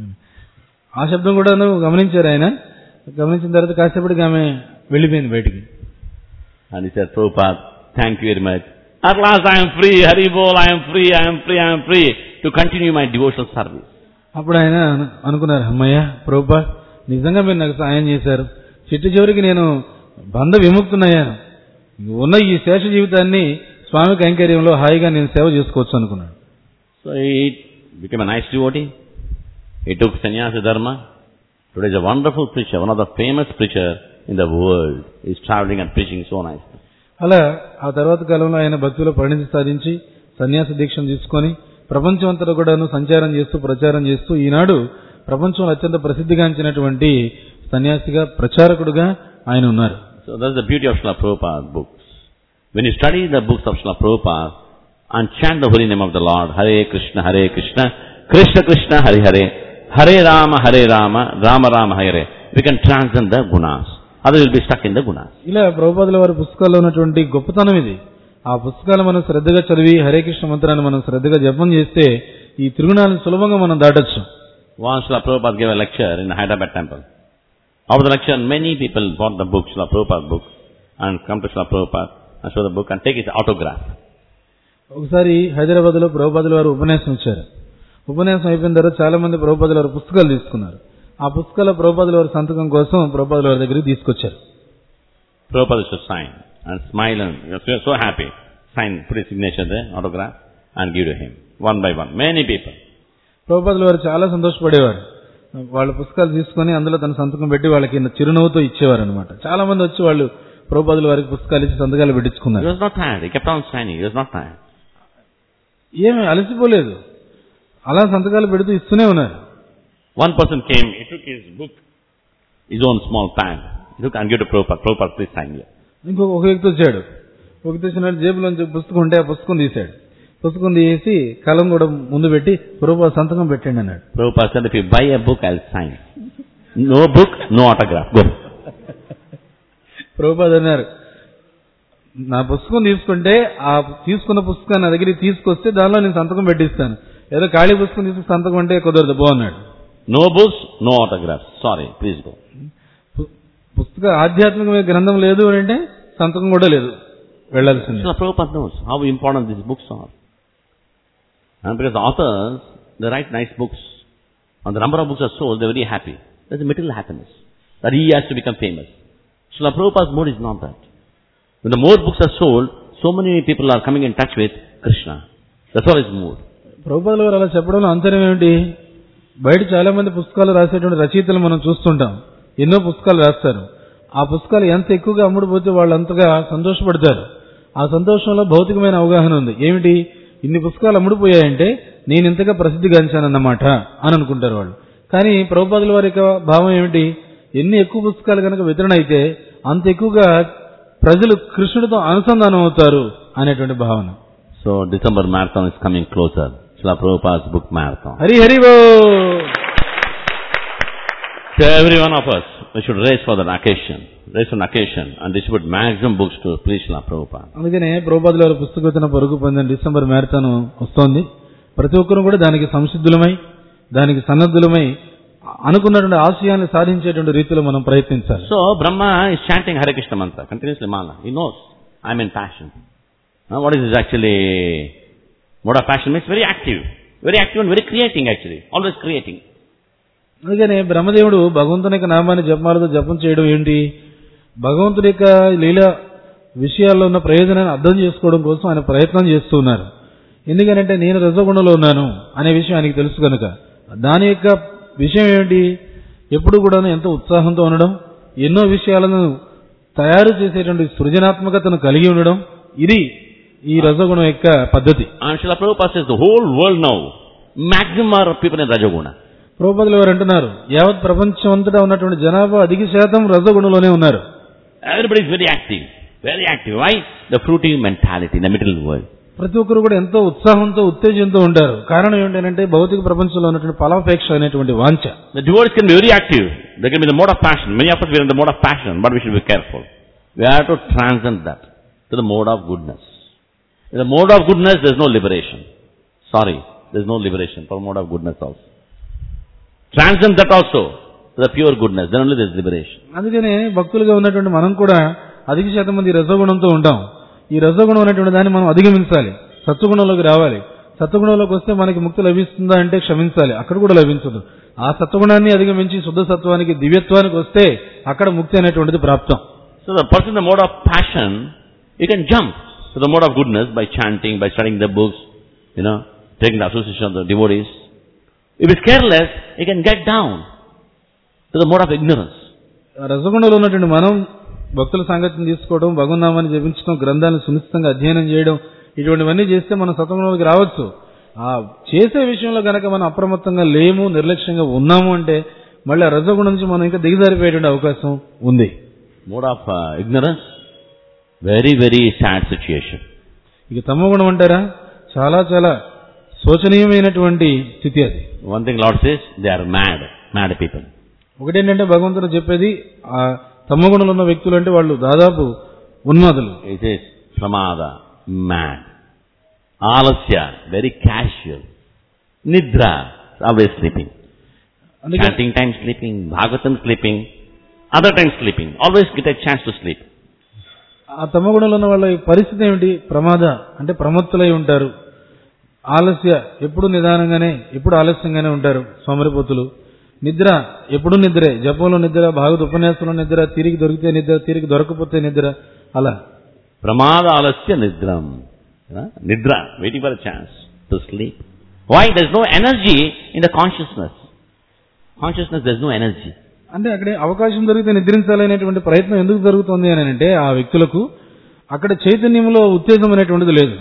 ఆ శబ్దం కూడాను గమనించారు ఆయన గమనించిన తర్వాత కాసేపటికి ఆమె వెళ్ళిపోయింది బయటికి And he said, Prabhupada, thank you very much. At last I am free, Hari Bol, I am free, I am free, I am free to continue my devotional service. అప్పుడు ఆయన అను- అనుకున్నారు అమ్మయ్య ప్రభుపా నిజంగా మీరు నాకు సాయం చేశారు చిట్టు చివరికి నేను బంధ విముక్తునయ్యాను ఉన్న ఈ శేష జీవితాన్ని స్వామి కైంకర్యంలో హాయిగా నేను సేవ చేసుకోవచ్చు అనుకున్నాను So he became a nice devotee. He took sannyasa dharma. Today is a wonderful preacher, one of the famous preacher in the world. He is traveling and preaching so nicely. అలా ఆ తర్వాత కాలంలో ఆయన భక్తిలో పరిణితి సాధించి సన్యాస దీక్షను తీసుకొని ప్రపంచం అంతటా కూడాను సంచారం చేస్తూ ప్రచారం చేస్తూ ఈనాడు ప్రపంచంలో అత్యంత ప్రసిద్ధిగాంచినటువంటి సన్యాసిగా ప్రచారకుడుగా ఆయన ఉన్నారు So that's the beauty of Srila Prabhupada books. When you study the books of Srila Prabhupada and chant the holy name of the Lord, Hare Krishna, Hare Krishna, Krishna Krishna, Hare Hare, Hare Rama, Hare Rama, Rama Rama, Hare, we can transcend the gunas. Otherwise we'll be stuck in the gunas. ఇలా ప్రభుపాదుల వారి పుస్తకాల్లో ఉన్నటువంటి గొప్పతనం ఇది ఆ పుస్తకాలు మనం శ్రద్ధగా చదివి హరే కృష్ణ మంత్రాన్ని మనం శ్రద్ధగా జపం చేస్తే ఈ తిరుగునాలను సులభంగా మనం దాటొచ్చు Once Srila Prabhupada gave a lecture in the Hyderabad temple. After the lecture, many people bought the book, Srila Prabhupada book, and come to Srila Prabhupada and show the book and take his autograph. ఒకసారి హైదరాబాద్ లో ప్రభుపాదుల వారు ఉపన్యాసం ఇచ్చారు ఉపన్యాసం అయిపోయిన తర్వాత చాలా మంది ప్రభుపాదుల వారు పుస్తకాలు తీసుకున్నారు ఆ పుస్తకాల ప్రభుపాదుల వారి సంతకం కోసం ప్రభుపాదుల వారి దగ్గరికి తీసుకొచ్చారు Prabhupada used to sign and smile and he was so, so happy. Sign, put his signature there, autograph, and give to him. One by one. Many people. ప్రభుపాదుల వారు చాలా సంతోషపడేవారు వాళ్ళ పుస్తకాలు తీసుకొని అందులో తన సంతకం పెట్టి వాళ్ళకి చిరునవ్వుతో ఇచ్చేవారు అనమాట చాలా మంది వచ్చి వాళ్ళు ప్రభుపాదుల వారికి పుస్తకాలు ఇచ్చి సంతకాలు He పెట్టించుకున్నారు was not tired. He kept on signing. He was not tired. ఏమి అలసిపోలేదు అలా సంతకాలు పెడుతూ ఇస్తూనే ఉన్నారు One person came, he took his book, his own small pad. He took and gave to Prabhupada. Prabhupada, please sign here. ఇంకొక ఒక వ్యక్తి వచ్చాడు ఒక వ్యక్తి వచ్చినాడు జేబులోంచి పుస్తకం ఉంటే ఆ పుస్తకం తీశాడు పుస్తకం తీసి కలం కూడా ముందు పెట్టి ప్రభుపాద సంతకం పెట్టండి అన్నాడు Prabhupada said, if you buy a book, I'll sign. No book, no autograph. Go. Prabhupada అన్నారు నా పుస్తకం తీసుకుంటే ఆ తీసుకున్న పుస్తకాన్ని నా దగ్గరికి తీసుకొస్తే దానిలో నేను సంతకం పెట్టిస్తాను ఏదో ఖాళీ పుస్తకం తీసుకు సంతకం అంటే కుదరదు బాగున్నాడు No books, no autographs. Sorry, please go. పు- పుస్తక ఆధ్యాత్మికమైన గ్రంథం లేదు అని అంటే సంతకం కూడా లేదు వెళ్లాల్సింది So Prabhupada knows how important these books are. And because the authors, they write nice books. And the number of books are sold, they're very happy. That's a material happiness. That he has to become famous. So Prabhupada's mood is not that. When the more books are sold, so many people are coming in touch with Krishna. That's all his mood. ప్రభుపాదుల వారు అలా చెప్పడంలో అంతరం ఏమిటి బయట చాలా మంది పుస్తకాలు రాసేటువంటి రచయితలు మనం చూస్తుంటాం ఎన్నో పుస్తకాలు రాస్తారు ఆ పుస్తకాలు ఎంత ఎక్కువగా అమ్ముడుపోతే వాళ్ళు అంతగా సంతోషపడతారు ఆ సంతోషంలో భౌతికమైన అవగాహన ఉంది ఏమిటి ఇన్ని పుస్తకాలు అమ్ముడుపోయాయంటే నేను ఇంతగా ప్రసిద్ధిగాంచానన్నమాట అని అనుకుంటారు వాళ్ళు కానీ ప్రభుపాదుల వారి యొక్క భావం ఏమిటి ఎన్ని ఎక్కువ పుస్తకాలు కనుక వితరణ అయితే అంత ఎక్కువగా ప్రజలు కృష్ణుడితో అనుసంధానం అవుతారు అనేటువంటి భావన So December marathon is coming closer. Srila Prabhupada's book marathon. Hari Hari బో So every one of us, we should raise for that occasion. Raise for an occasion and distribute maximum books to please Srila Prabhupada. అందుకనే ప్రభుపాదుల వారి పుస్తక విత్తన పరుగు పొందిన December marathon వస్తోంది ప్రతి ఒక్కరు కూడా దానికి సంసిద్ధులమై దానికి సన్నద్ధులమై అనుకున్నటువంటి ఆశయాన్ని సాధించేటువంటి రీతిలో మనం ప్రయత్నించాలి So Brahma is chanting Hare Krishna mantra, continuously mala. He knows, I'm in passion. Now what is this actually? Mode of passion means very active. Very active and very creating actually. Always creating. అందుకనే బ్రహ్మదేవుడు భగవంతుని యొక్క నామాన్ని జపమాలతో జపం చేయడం ఏంటి భగవంతుడి యొక్క లీల విషయాల్లో ఉన్న ప్రయోజనాన్ని అర్థం చేసుకోవడం కోసం ఆయన ప్రయత్నం చేస్తూ ఉన్నారు ఎందుకనంటే నేను రజగుణంలో ఉన్నాను అనే విషయం ఆయనకి తెలుసు కనుక దాని యొక్క విషయం ఏమిటి ఎప్పుడు కూడా ఎంతో ఉత్సాహంతో ఉండడం ఎన్నో విషయాలను తయారు చేసేటువంటి సృజనాత్మకతను కలిగి ఉండడం ఇది ఈ రజగుణం యొక్క పద్ధతి And Srila Prabhupada says the whole world now, maximum are people in Rajaguna. ప్రభుపదులు వారు అంటున్నారు యావత్ ప్రపంచం అంతటా ఉన్నటువంటి జనాభా అధిక శాతం రజగుణంలోనే ఉన్నారు Everybody is very active. Very active. Why? The fruitive mentality in the middle world. ప్రతి ఒక్కరు కూడా ఎంతో ఉత్సాహంతో ఉత్తేజంతో ఉంటారు కారణం ఏంటంటే భౌతిక ప్రపంచంలో ఉన్నటువంటి ఫలాపేక్ష అనేటువంటి వాంఛ The devotees can be very active. They can be in the mode of passion. Many of us we are in the mode of passion, but we should be careful. We have to transcend that to the mode of goodness. In the mode of goodness, there is no liberation. Sorry, there is no liberation for mode of goodness also. Transcend that also to the pure goodness. Then only there is liberation. అందుకనే భక్తులుగా ఉన్నటువంటి మనం కూడా అధిక శాతం మంది రజోగుణంతో ఉంటాం ఈ రజోగుణం అనేటువంటి దాన్ని మనం అధిగమించాలి సత్వగుణంలోకి రావాలి సత్వగుణంలోకి వస్తే మనకి ముక్తి లభిస్తుందా అంటే క్షమించాలి అక్కడ కూడా లభించదు ఆ సత్వగుణాన్ని అధిగమించి శుద్ధ సత్వానికి దివ్యత్వానికి వస్తే అక్కడ ముక్తి అనేటువంటిది ప్రాప్తం So the person in the mode of passion, you can jump to the mode of goodness by chanting, by studying the books, you know, taking the association of the devotees. If he's careless, he can get down to the mode of ignorance. ఆ రజగుణంలో ఉన్నటువంటి మనం భక్తుల సాంగత్యం తీసుకోవడం భగవన్నామాన్ని జపించడం గ్రంథాలను సునిశ్చితంగా అధ్యయనం చేయడం ఇటువంటివన్నీ చేస్తే మనం సత్వగుణంలోకి రావచ్చు ఆ చేసే విషయంలో గనక మనం అప్రమత్తంగా లేము నిర్లక్ష్యంగా ఉన్నాము అంటే మళ్ళీ ఆ రజగుణం నుంచి మనం ఇంకా దిగజారిపోయేటువంటి అవకాశం ఉంది Mode of uh, ignorance, very, very sad situation. ఇక తమగుణం అంటారా చాలా చాలా శోచనీయమైనటువంటి స్థితి అది One thing Lord says, they are mad, mad people. ఒకటేంటంటే భగవంతుడు చెప్పేది ఆ తమగుణంలో ఉన్న వ్యక్తులు అంటే వాళ్ళు దాదాపు ఉన్మాదులు He says, pramada, mad. Alasya, very casual. Nidra, always sleeping. అందుకే Chanting time sleeping, Bhagavatam sleeping, other times sleeping. Always get a chance to sleep. ఆ తమగుణంలో ఉన్న వాళ్ళ పరిస్థితి ఏమిటి ప్రమాద అంటే ప్రమత్తులై ఉంటారు ఆలస్య ఎప్పుడు నిదానంగానే ఎప్పుడు ఆలస్యంగానే ఉంటారు సోమరిపోతులు నిద్ర ఎప్పుడు నిద్రే జపంలో నిద్ర భాగవత ఉపన్యాసంలో నిద్ర తిరిగి దొరికితే నిద్ర తిరిగి దొరకపోతే నిద్ర అలా Pramada alasya nidram. You know, Nidra, waiting for a chance to sleep. Why? There's no energy in the consciousness. Consciousness, there's no energy. అంటే అక్కడ అవకాశం దొరికితే నిద్రించాలనేటువంటి ప్రయత్నం ఎందుకు జరుగుతుంది అని అంటే ఆ వ్యక్తులకు అక్కడ చైతన్యంలో ఉత్తేజం అనేటువంటిది లేదు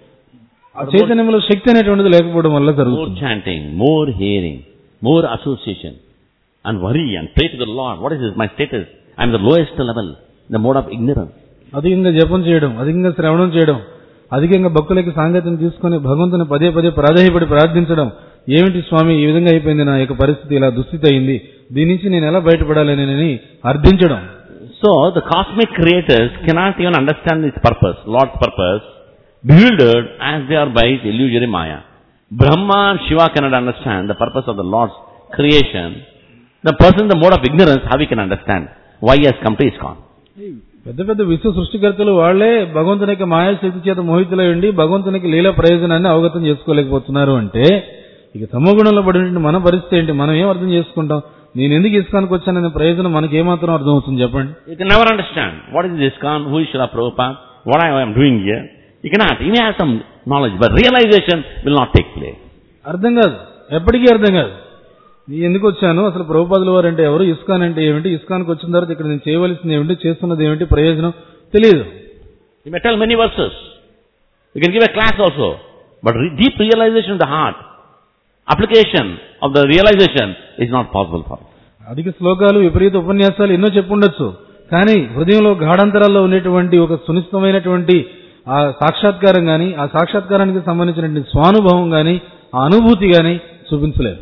ఆ చైతన్యంలో శక్తి అనేటువంటిది లేకపోవడం వల్ల More జరుగుతుంది chanting, more hearing, more association, and worry and pray to the Lord. What is this? My status? I'm the lowest level, the mode of ignorance. అధికంగా జపం చేయడం అధికంగా శ్రవణం చేయడం అధికంగా భక్తులకి సాంగత్యం తీసుకొని భగవంతుని పదే పదే ప్రాధాయపడి ప్రార్థించడం ఏమిటి స్వామి ఈ విధంగా అయిపోయింది నా యొక్క పరిస్థితి ఇలా దుస్థితి అయింది దీని నుంచి నేను ఎలా బయటపడాలని అర్థించడం So, the cosmic creators cannot even understand its purpose, Lord's purpose, bewildered as they are by the illusory Maya. Brahma and Shiva cannot understand the purpose of the Lord's creation. The person in the mode of ignorance, how he can understand why he has come to ISKCON? పెద్ద పెద్ద విశ్వ సృష్టికర్తలు వాళ్లే భగవంతుని యొక్క మాయాశక్తి చేత మోహితులై ఉండి భగవంతునికి లీల ప్రయోజనాన్ని అవగతం చేసుకోలేకపోతున్నారు అంటే ఇక తమగుణంలో పడిన మన పరిస్థితి ఏంటి మనం ఏం అర్థం చేసుకుంటాం నేను ఎందుకు ఇస్కానికి వచ్చాననే ప్రయోజనం మనకి ఏమాత్రం అర్థం అవుతుంది చెప్పండి You can never understand what is ISKCON, who is Srila Prabhupada, what I am doing here. You cannot. You may have some knowledge, but realization will not take place. అర్థం కాదు ఎప్పటికీ అర్థం కాదు నీ ఎందుకు వచ్చాను అసలు ప్రభుపాదుల వారు అంటే ఎవరు ఇస్కాన్ అంటే ఏమిటి ఇస్కాన్కి వచ్చిన తర్వాత ఇక్కడ నేను చేయవలసింది ఏమిటి చేస్తున్నది ఏమిటి ప్రయోజనం తెలియదు You may tell many verses. You can give a class also. But re- deep realization of the heart, application of the realization is not possible for us. అధిక శ్లోకాలు విపరీత ఉపన్యాసాలు ఎన్నో చెప్పుండొచ్చు కానీ హృదయంలో గాఢాంతరాల్లో ఉండేటువంటి ఒక సునిశ్చితమైనటువంటి ఆ సాక్షాత్కారం గాని ఆ సాక్షాత్కారానికి సంబంధించినటువంటి స్వానుభవం గాని ఆ అనుభూతి గాని చూపించలేదు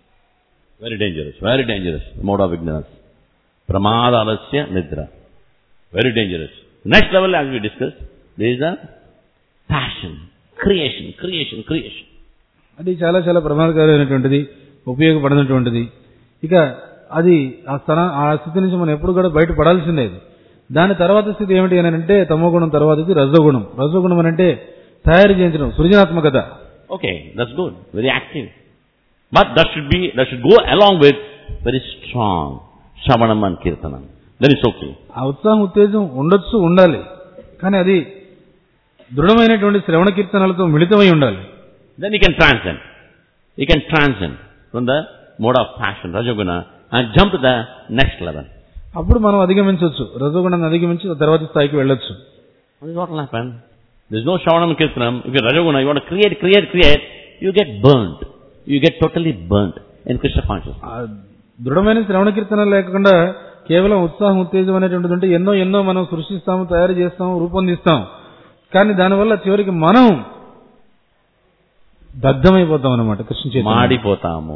Very dangerous, very dangerous mode of ignorance. Pramada alasya nidra. Very dangerous. Next level as we discussed, there is a passion, creation, creation, creation. అది చాలా చాలా ప్రమాదకరమైనటువంటిది ఉపయోగపడినటువంటిది ఇక అది ఆ స్థన ఆ స్థితి నుంచి మనం ఎప్పుడు కూడా బయటపడాల్సిందే అది. దాని తర్వాత స్థితి ఏమిటి అని అంటే తమోగుణం తర్వాతది రజోగుణం రజోగుణం అని అంటే తయారు చేయించడం సృజనాత్మకత Okay, that's good, very active. But that should be, that should go along with very strong Shravanam and Kirtanam. Then it's okay. ఆ ఉత్సాహం ఉత్తేజం ఉండొచ్చు ఉండాలి కానీ అది దృఢమైనటువంటి శ్రవణ కీర్తనలతో మిళితమై ఉండాలి Then you can transcend. You can transcend from the mode of passion, Rajoguna, and jump to the next level. అప్పుడు మనం అధిగమించవచ్చు రజోగుణాన్ని అధిగమించి ఆ తర్వాతి స్థాయికి వెళ్ళొచ్చు This is what will happen. There's no Shravanam Kirtanam. If you're Rajoguna, you want to create, create, create, you get burnt. You get totally burnt in Krishna consciousness. ఆ దృఢమైన శ్రవణ కీర్తన లేకుండా కేవలం ఉత్సాహం ఉత్తేజం అనేటువంటిది ఉంటే ఎన్నో ఎన్నో మనం సృష్టిస్తాము తయారు చేస్తాము రూపొందిస్తాం కానీ దానివల్ల చివరికి మనం దగ్ధమైపోతాం అనమాట కృష్ణ చేత మాడిపోతాము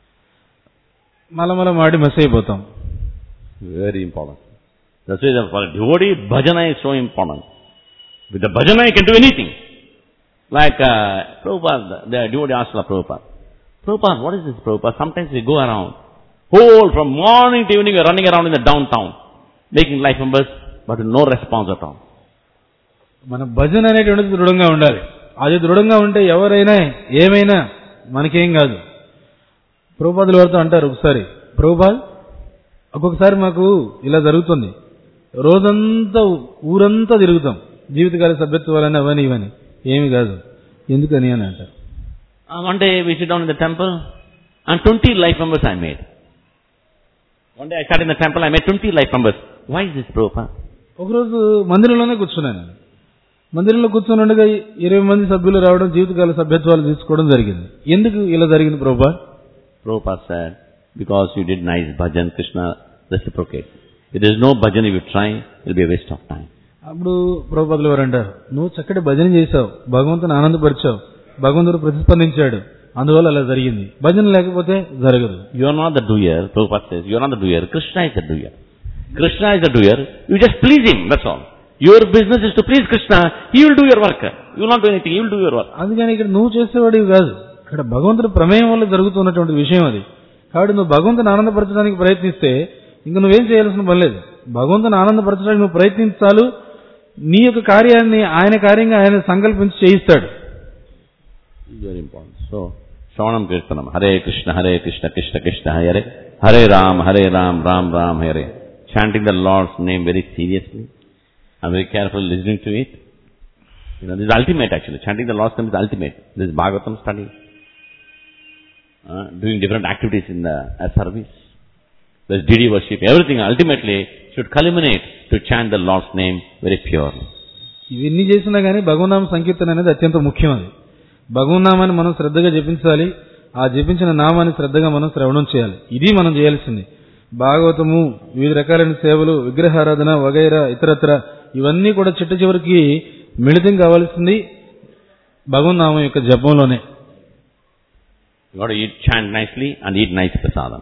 మలమల మాడి మసి అయిపోతాం Very important. That's why the- for a devotee, bhajana is so important. With the bhajana, you can do anything. Like uh, Prabhupada, the devotee asked the Prabhupada, Prabhupada, what is this Prabhupada? Sometimes we go around, whole, from morning to evening, we're running around in the downtown, making life members but no response at all. మన భజన అనేటువంటిది దృఢంగా ఉండాలి అది దృఢంగా ఉంటే ఎవరైనా ఏమైనా మనకేం కాదు ప్రభుపాదులు వారితో అంటారు ఒకసారి ప్రభుపాద్ ఒక్కొక్కసారి మాకు ఇలా జరుగుతుంది రోజంతా ఊరంతా తిరుగుతాం జీవితకాల సభ్యత్వాలని అవని ఇవని ఏమి కాదు ఎందుకని అని అంటారు Uh, one day we sit down in the temple and 20 life members I made. One day I sat in the temple, I made 20 life members. Why is this, Prabhupada? ఒకరోజు మందిరంలోనే కూర్చున్నాను నేను. మందిరంలో కూర్చొని ఉండగా ఇరవై మంది సభ్యులు రావడం జీవితకాల సభ్యత్వాలు తీసుకోవడం జరిగింది ఎందుకు ఇలా జరిగింది ప్రభా Prabhupada said, because you did nice bhajan, Krishna reciprocate. If there is no bhajan if you try, it will be a waste of time. అప్పుడు ప్రభుపదులు వారు అంటారు నువ్వు చక్కటి భజన చేశావు భగవంతుని ఆనందపరిచావు భగవంతుడు ప్రతిస్పందించాడు అందువల్ల అలా జరిగింది భజన లేకపోతే జరగదు You are not the doer, Prabhupada says, you are not the doer, Krishna is the doer. Krishna is the doer, you just please him, that's all. Your business is to please Krishna, he will do your work. You will not do anything, he will do your work. అందుకని ఇక్కడ నువ్వు చేసేవాడివి కాదు ఇక్కడ భగవంతుడి ప్రమేయం వల్ల జరుగుతున్నటువంటి విషయం అది కాబట్టి నువ్వు భగవంతుని ఆనందపరచడానికి ప్రయత్నిస్తే ఇంక నువ్వేం చేయాల్సిన పని లేదు భగవంతుని ఆనందపరచడానికి నువ్వు ప్రయత్నించాలు నీ యొక్క కార్యాన్ని ఆయన కార్యంగా ఆయన సంకల్పించి చేయిస్తాడు Very important. So, Shravanam Kirtanam, Hare Krishna, Hare Krishna, Krishna Krishna, Hare Hare Ram, Hare Ram, Ram Ram, Hare. Chanting the Lord's name very seriously and very carefully listening to it. You know, this is ultimate actually. Chanting the Lord's name is ultimate. This is Bhagavatam study. Uh, doing different activities in the uh, service. There's deity worship. Everything ultimately should culminate to chant the Lord's name very purely. ఇవన్నీ చేసినా కానీ భగవన్నామ సంకీర్తన అనేది అత్యంత ముఖ్యం అది భగవన్నామాన్ని మనం శ్రద్ధగా జపించాలి ఆ జపించిన నామాన్ని శ్రద్ధగా మనం శ్రవణం చేయాలి ఇది మనం చేయాల్సింది భాగవతము వివిధ రకాలైన సేవలు విగ్రహారాధన వగైరా ఇతరత్ర ఇవన్నీ కూడా చిట్ట చివరికి మిళితం కావాల్సింది భగవన్నామం యొక్క జపంలోనే You got to eat, chant nicely and eat nice prasadam.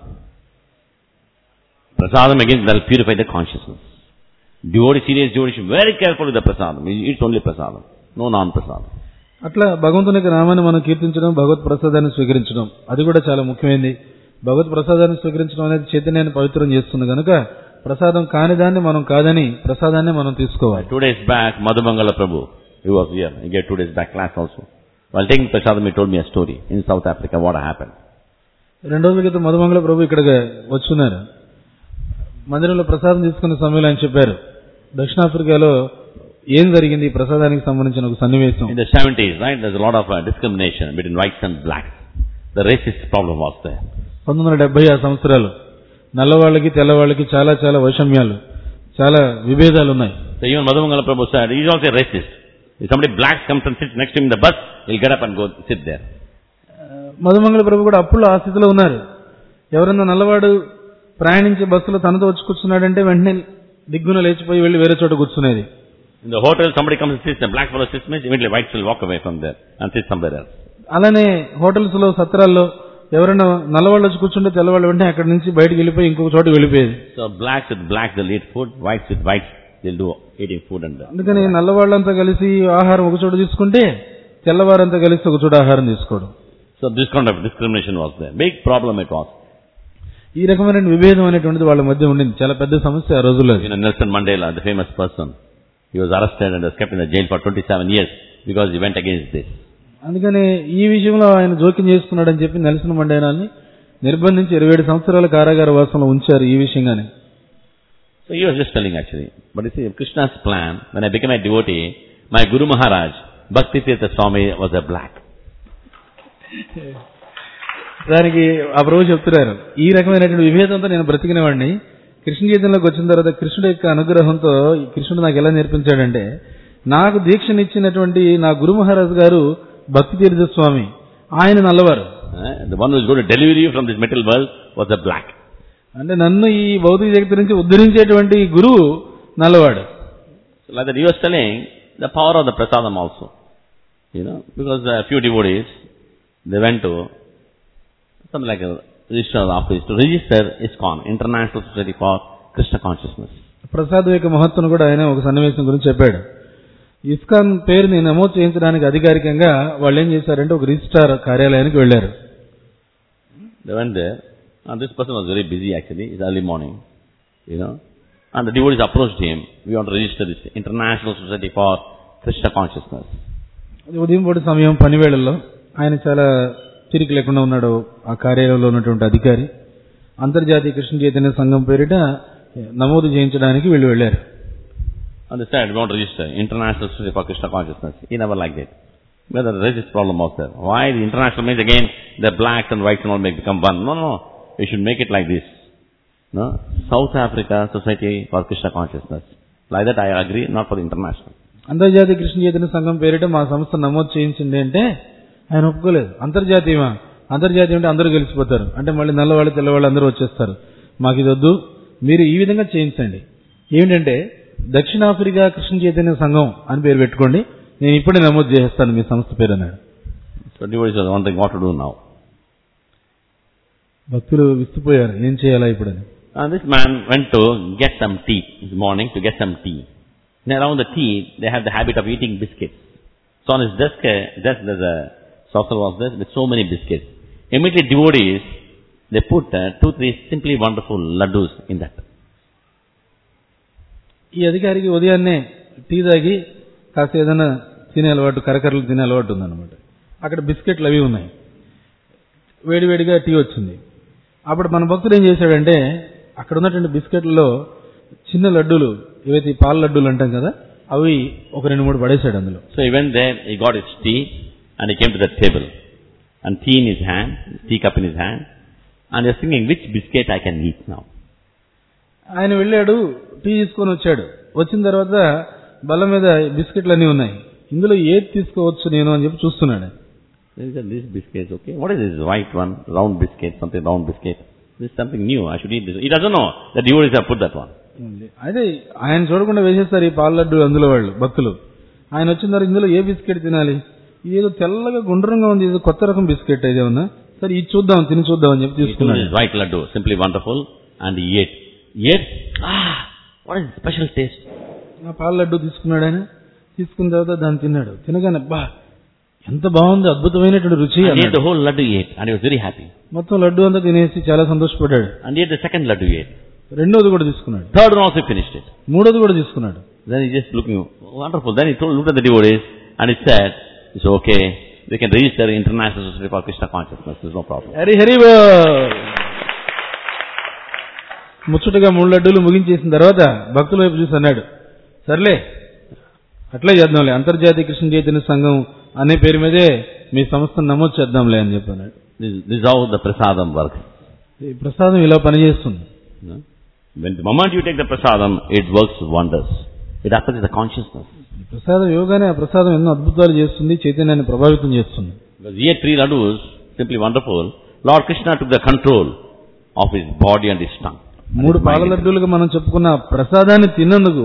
Prasadam again that will purify the consciousness. Devotee, serious devotee should be very careful with the prasadam. He eats only prasadam, no non-prasadam. అట్లా భగవంతుని యొక్క నామాన్ని మనం కీర్తించడం భగవత్ ప్రసాదాన్ని స్వీకరించడం అది కూడా చాలా ముఖ్యమైనది భగవత్ ప్రసాదాన్ని స్వీకరించడం అనేది చైతన్యాన్ని పవిత్రం చేస్తుంది కనుక ప్రసాదం కాని దాన్ని మనం కాదని ప్రసాదాన్ని మనం తీసుకోవాలి Two days back, Madhumangala Prabhu, he was here. He gave two days back class also. While taking prasadam, he told me a story in South Africa, what happened. రెండు రోజుల క్రితం మధుమంగళ ప్రభు ఇక్కడికి వచ్చున్నారు మందిరంలో ప్రసాదం తీసుకునే సమయంలో ఆయన చెప్పారు దక్షిణాఫ్రికాలో ఏం జరిగింది ఈ ప్రసాదానికి సంబంధించిన ఒక సన్నివేశం In the 70s, right, there's a lot of uh, discrimination between whites and blacks. The racist problem was there. పంతొమ్మిది వందల డెబ్బై ఆ సంవత్సరాలు నల్లవాళ్ళకి తెల్లవాళ్ళకి చాలా చాలా వైషమ్యాలు చాలా విభేదాలు ఉన్నాయి So even Madhumangala Prabhu said, he's also a racist. If somebody black comes and sits next to him in the bus, he'll get up and go sit there. మధుమంగళ ప్రభు కూడా అప్పుడు ఆ స్థితిలో ఉన్నారు ఎవరన్నా నల్లవాడు ప్రయాణించే బస్సులో తనతో వచ్చి కూర్చున్నాడంటే వెంటనే దిగ్గున లేచిపోయి వెళ్ళి వేరే చోట కూర్చునేది In the hotel, somebody comes and sits, the black fellow sits, means immediately whites will walk away from there and sit somewhere else. అలానే హోటల్స్ లో సత్రాల్లో ఎవరైనా నల్లవాళ్ళు వచ్చి కూర్చుంటే తెల్లవాళ్ళు వెంటనే అక్కడి నుంచి బయటికి వెళ్ళిపోయి ఇంకొక చోట వెళ్ళిపోయేది So blacks with blacks, they'll eat food, whites with whites, they'll do eating food and that. అందుకని నల్లవాళ్ళంతా కలిసి ఆహారం ఒక చోట తీసుకుంటే తెల్లవారంతా కలిసి ఒక చోట ఆహారం తీసుకోవడం So this kind of discrimination was there. Big problem it was. ఈ రకమైన విభేదం అనేటువంటిది వాళ్ళ మధ్య ఉండింది చాలా పెద్ద సమస్య ఆ రోజుల్లో అది. You know, Nelson Mandela, the famous person, he was arrested and was kept in the jail for 27 years because he went against this. అందుకని ఈ విషయంలో ఆయన జోక్యం చేసుకున్నాడని చెప్పి నెల్సన్ మండేనాల్ని నిర్బంధించి ఇరవై ఏడు సంవత్సరాల కారాగార వాసంలో ఉంచారు ఈ విషయంగానే So he was just telling actually. But you see, Krishna's plan, when I became a devotee, my Guru Maharaj, Bhakti Tirtha Swami was a black. దానికి ఆ ప్రభు చెప్తున్నారు ఈ రకమైనటువంటి విభేదంతో నేను బ్రతికిన వాడిని కృష్ణ గీతంలోకి వచ్చిన తర్వాత కృష్ణుడి యొక్క అనుగ్రహంతో ఈ కృష్ణుడు నాకు ఎలా నేర్పించాడంటే నాకు దీక్షనిచ్చినటువంటి నా గురు మహారాజు గారు భక్తి తీర్థ స్వామి ఆయన నల్లవారు Eh? The one who is going to deliver you from this material world was a black. అంటే నన్ను ఈ భౌతిక జగత్తు నుంచి ఉద్ధరించేటువంటి గురువు నల్లవాడు So like that he was telling the power of the prasadam also. You know, because a few devotees, they went to something like a registrar office to register ISKCON, International Society for Krishna Consciousness. Prasad యొక్క మహత్వం కూడా ఆయన ఒక సన్నివేశం గురించి చెప్పాడు ISKCON పేరుని నమోదు చేయించడానికి అధికారికంగా వాళ్ళు ఏం చేశారంటే ఒక రిజిస్ట్రార్ కార్యాలయానికి వెళ్లారు They went there, and this person was very busy actually, it's early morning, you know. And the devotees approached him, we want to register this International Society for Krishna Consciousness. అది ఉదయం పూట సమయం పనివేళల్లో ఆయన చాలా తిరిగి లేకుండా ఉన్నాడు ఆ కార్యాలయంలో ఉన్నటువంటి అధికారి అంతర్జాతీయ కృష్ణ చైతన్య సంఘం పేరిట నమోదు చేయించడానికి వీళ్ళు వెళ్ళారు And they said, we want to register International Society for Krishna Consciousness. He never liked it. But there is this problem also. Why the international means again, the blacks and whites and all may become one. No, no, no. We should make it like this. No? South Africa Society for Krishna Consciousness. Like that I agree, not for the international. అంతర్జాతీయ కృష్ణ చైతన్య సంఘం పేరిట మా సంస్థ నమోదు చేయించండి అంటే ఆయన ఒప్పుకోలేదు అంతర్జాతీయమా అంతర్జాతీయం అంటే అందరూ గెలిచిపోతారు అంటే మళ్ళీ నల్లవాళ్ళు తెల్లవాళ్ళు అందరూ వచ్చేస్తారు మాకు ఇది వద్దు మీరు ఈ విధంగా చేయించండి ఏమిటంటే దక్షిణాఫ్రికా కృష్ణ చైతన్య సంఘం అని పేరు పెట్టుకోండి నేను ఇప్పుడే నమోదు చేసేస్తాను మీ సంస్థ పేరు అన్నాడు So devotees are wondering what to do now. భక్తులు విస్తుపోయారు ఏం చేయాలా ఇప్పుడని And this man went to get some tea this morning to get some tea. And around the tea, they have the habit of eating biscuits. So on his desk, uh, desk there's a saucer was there with so many biscuits. Immediately devotees, they put uh, two, three simply wonderful laddus in that. ఈ అధికారికి ఉదయాన్నే tea తాగి కాస్త ఏదైనా తినే అలవాటు కరకరలు తినే అలవాటు ఉందన్నమాట అక్కడ బిస్కెట్లు అవి ఉన్నాయి వేడివేడిగా టీ వచ్చింది అప్పుడు మన భక్తుడు ఏం చేశాడంటే అక్కడ ఉన్నటువంటి బిస్కెట్లలో చిన్న లడ్డూలు ఏవైతే ఈ పాల లడ్డూలు అంటాం కదా అవి ఒక రెండు మూడు పడేశాడు అందులో So he went there, he got his tea, and he came to the table. And tea in his hand, tea cup in his hand, and he was thinking, which biscuit I can eat now? ఆయన వెళ్ళాడు tea తీసుకొని వచ్చాడు వచ్చిన తర్వాత బల్ల మీద బిస్కెట్లు అన్నీ ఉన్నాయి ఇందులో ఏది తీసుకోవచ్చు నేను అని చెప్పి చూస్తున్నాడు Then he said, this biscuit, okay. What is this white one? Round biscuit, something round biscuit. This is something new. I should eat this. He doesn't know that devotees have put that one. అదే ఆయన చూడకుండా వేసేస్తారు ఈ పాల లడ్డు అందులో వాళ్ళు భక్తులు ఆయన వచ్చిన తర్వాత ఇందులో ఏ బిస్కెట్ తినాలి ఏదో తెల్లగా గుండ్రంగా ఉంది ఏదో కొత్త రకం బిస్కెట్ ఏదేమన్నా సరే ఇది చూద్దాం తిని చూద్దాం అని చెప్పి He took తీసుకున్నాడు this white laddu, simply wonderful, and he ate. He ate. Ah, what is the special taste? ఆ పాల లడ్డు తీసుకున్నాడు ఆయన తీసుకున్న తర్వాత దాన్ని తిన్నాడు తినగానే బా ఎంత బాగుంది అద్భుతమైనటువంటి రుచి And he ate అన్నాడు. the whole laddu he ate, and he was very happy. మొత్తం లడ్డు అంతా తినేసి చాలా సంతోషపడ్డాడు And he ate the second laddu he ate. రెండోది కూడా తీసుకున్నాడు Third one also he finished it. మూడోది కూడా తీసుకున్నాడు Then he just looking wonderful. Then he told, looked at the devotees, and he said, "It's okay. We can register International Society for Krishna Consciousness. There's no problem." Hari Hari బోల్. ముచ్చటగా మూడు లడ్డూలు ముగించేసిన తర్వాత భక్తుల వైపు చూసి అన్నాడు సర్లే అట్లే చేద్దాంలే అంతర్జాతీయ కృష్ణ చైతన్య సంఘం అనే పేరు మీదే మీ సంస్థను నమోదు చేద్దాంలే అని చెప్పన్నాడు This, this is how the prasadam works. ఈ ప్రసాదం ఇలా పనిచేస్తుంది you know. When the moment you take the prasadam, it works wonders. It affects the consciousness. ఈ ప్రసాదం ఇవ్వగానే ఆ ప్రసాదం ఎన్నో అద్భుతాలు చేస్తుంది చైతన్యాన్ని ప్రభావితం చేస్తుంది Because he had three laddus, simply wonderful. Lord Krishna took the control of his body and his tongue. And మూడు his పాల mind. లడ్డూలుగా మనం చెప్పుకున్న ప్రసాదాన్ని తిన్నందుకు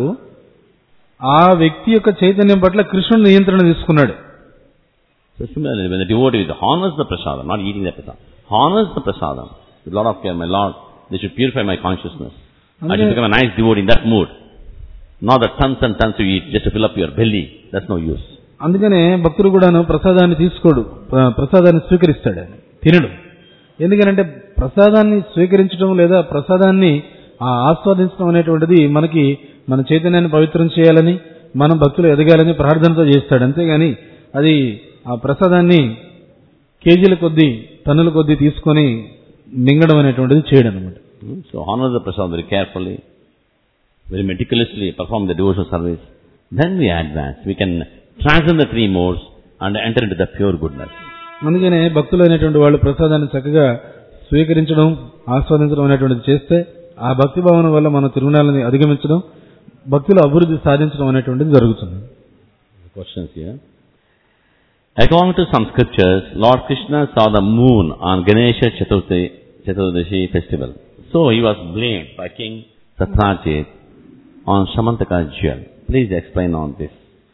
ఆ వ్యక్తి యొక్క చైతన్యం పట్ల కృష్ణుడు నియంత్రణ తీసుకున్నాడు So similarly, when the devotee honors the prasadam, not eating the prasadam, honors the prasadam with a lot of care, my Lord, they should purify my consciousness. I should Okay. become a nice devotee in that mood. Not the tons and tons you eat just to fill up your belly. That's no use. అందుకనే భక్తుడు కూడాను ప్రసాదాన్ని తీసుకోడు ప్ర- ప్రసాదాన్ని స్వీకరిస్తాడు ఆయన తినడు ఎందుకనంటే ప్రసాదాన్ని స్వీకరించడం లేదా ప్రసాదాన్ని ఆ ఆస్వాదించడం అనేటువంటిది మనకి మన చైతన్యాన్ని పవిత్రం చేయాలని మనం భక్తులు ఎదగాలని ప్రార్థనతో చేస్తాడు అంతేగాని అది ఆ ప్రసాదాన్ని కేజీల కొద్దీ టన్నుల కొద్దీ తీసుకొని మింగడం అనేటువంటిది చేయడం అనమాట Hmm? So honor the prasadam very carefully, very meticulously perform the devotional service. Then we advance. We can transcend the three modes and enter into the pure goodness. అందుకనే భక్తులైనటువంటి వాళ్ళు ప్రసాదాన్ని చక్కగా స్వీకరించడం ఆస్వాదించడం అనేటువంటిది చేస్తే ఆ భక్తి భావన వల్ల మన తిరుమలని అధిగమించడం భక్తుల అభివృద్ధి సాధించడం అనేటువంటిది జరుగుతుంది Questions here. According to some scriptures, Lord Krishna saw the moon on Ganesha Chaturthi, Chaturdashi festival. So he was blamed by King Satrajit on Samantaka jewel. Please explain on this.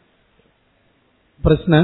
ప్రశ్న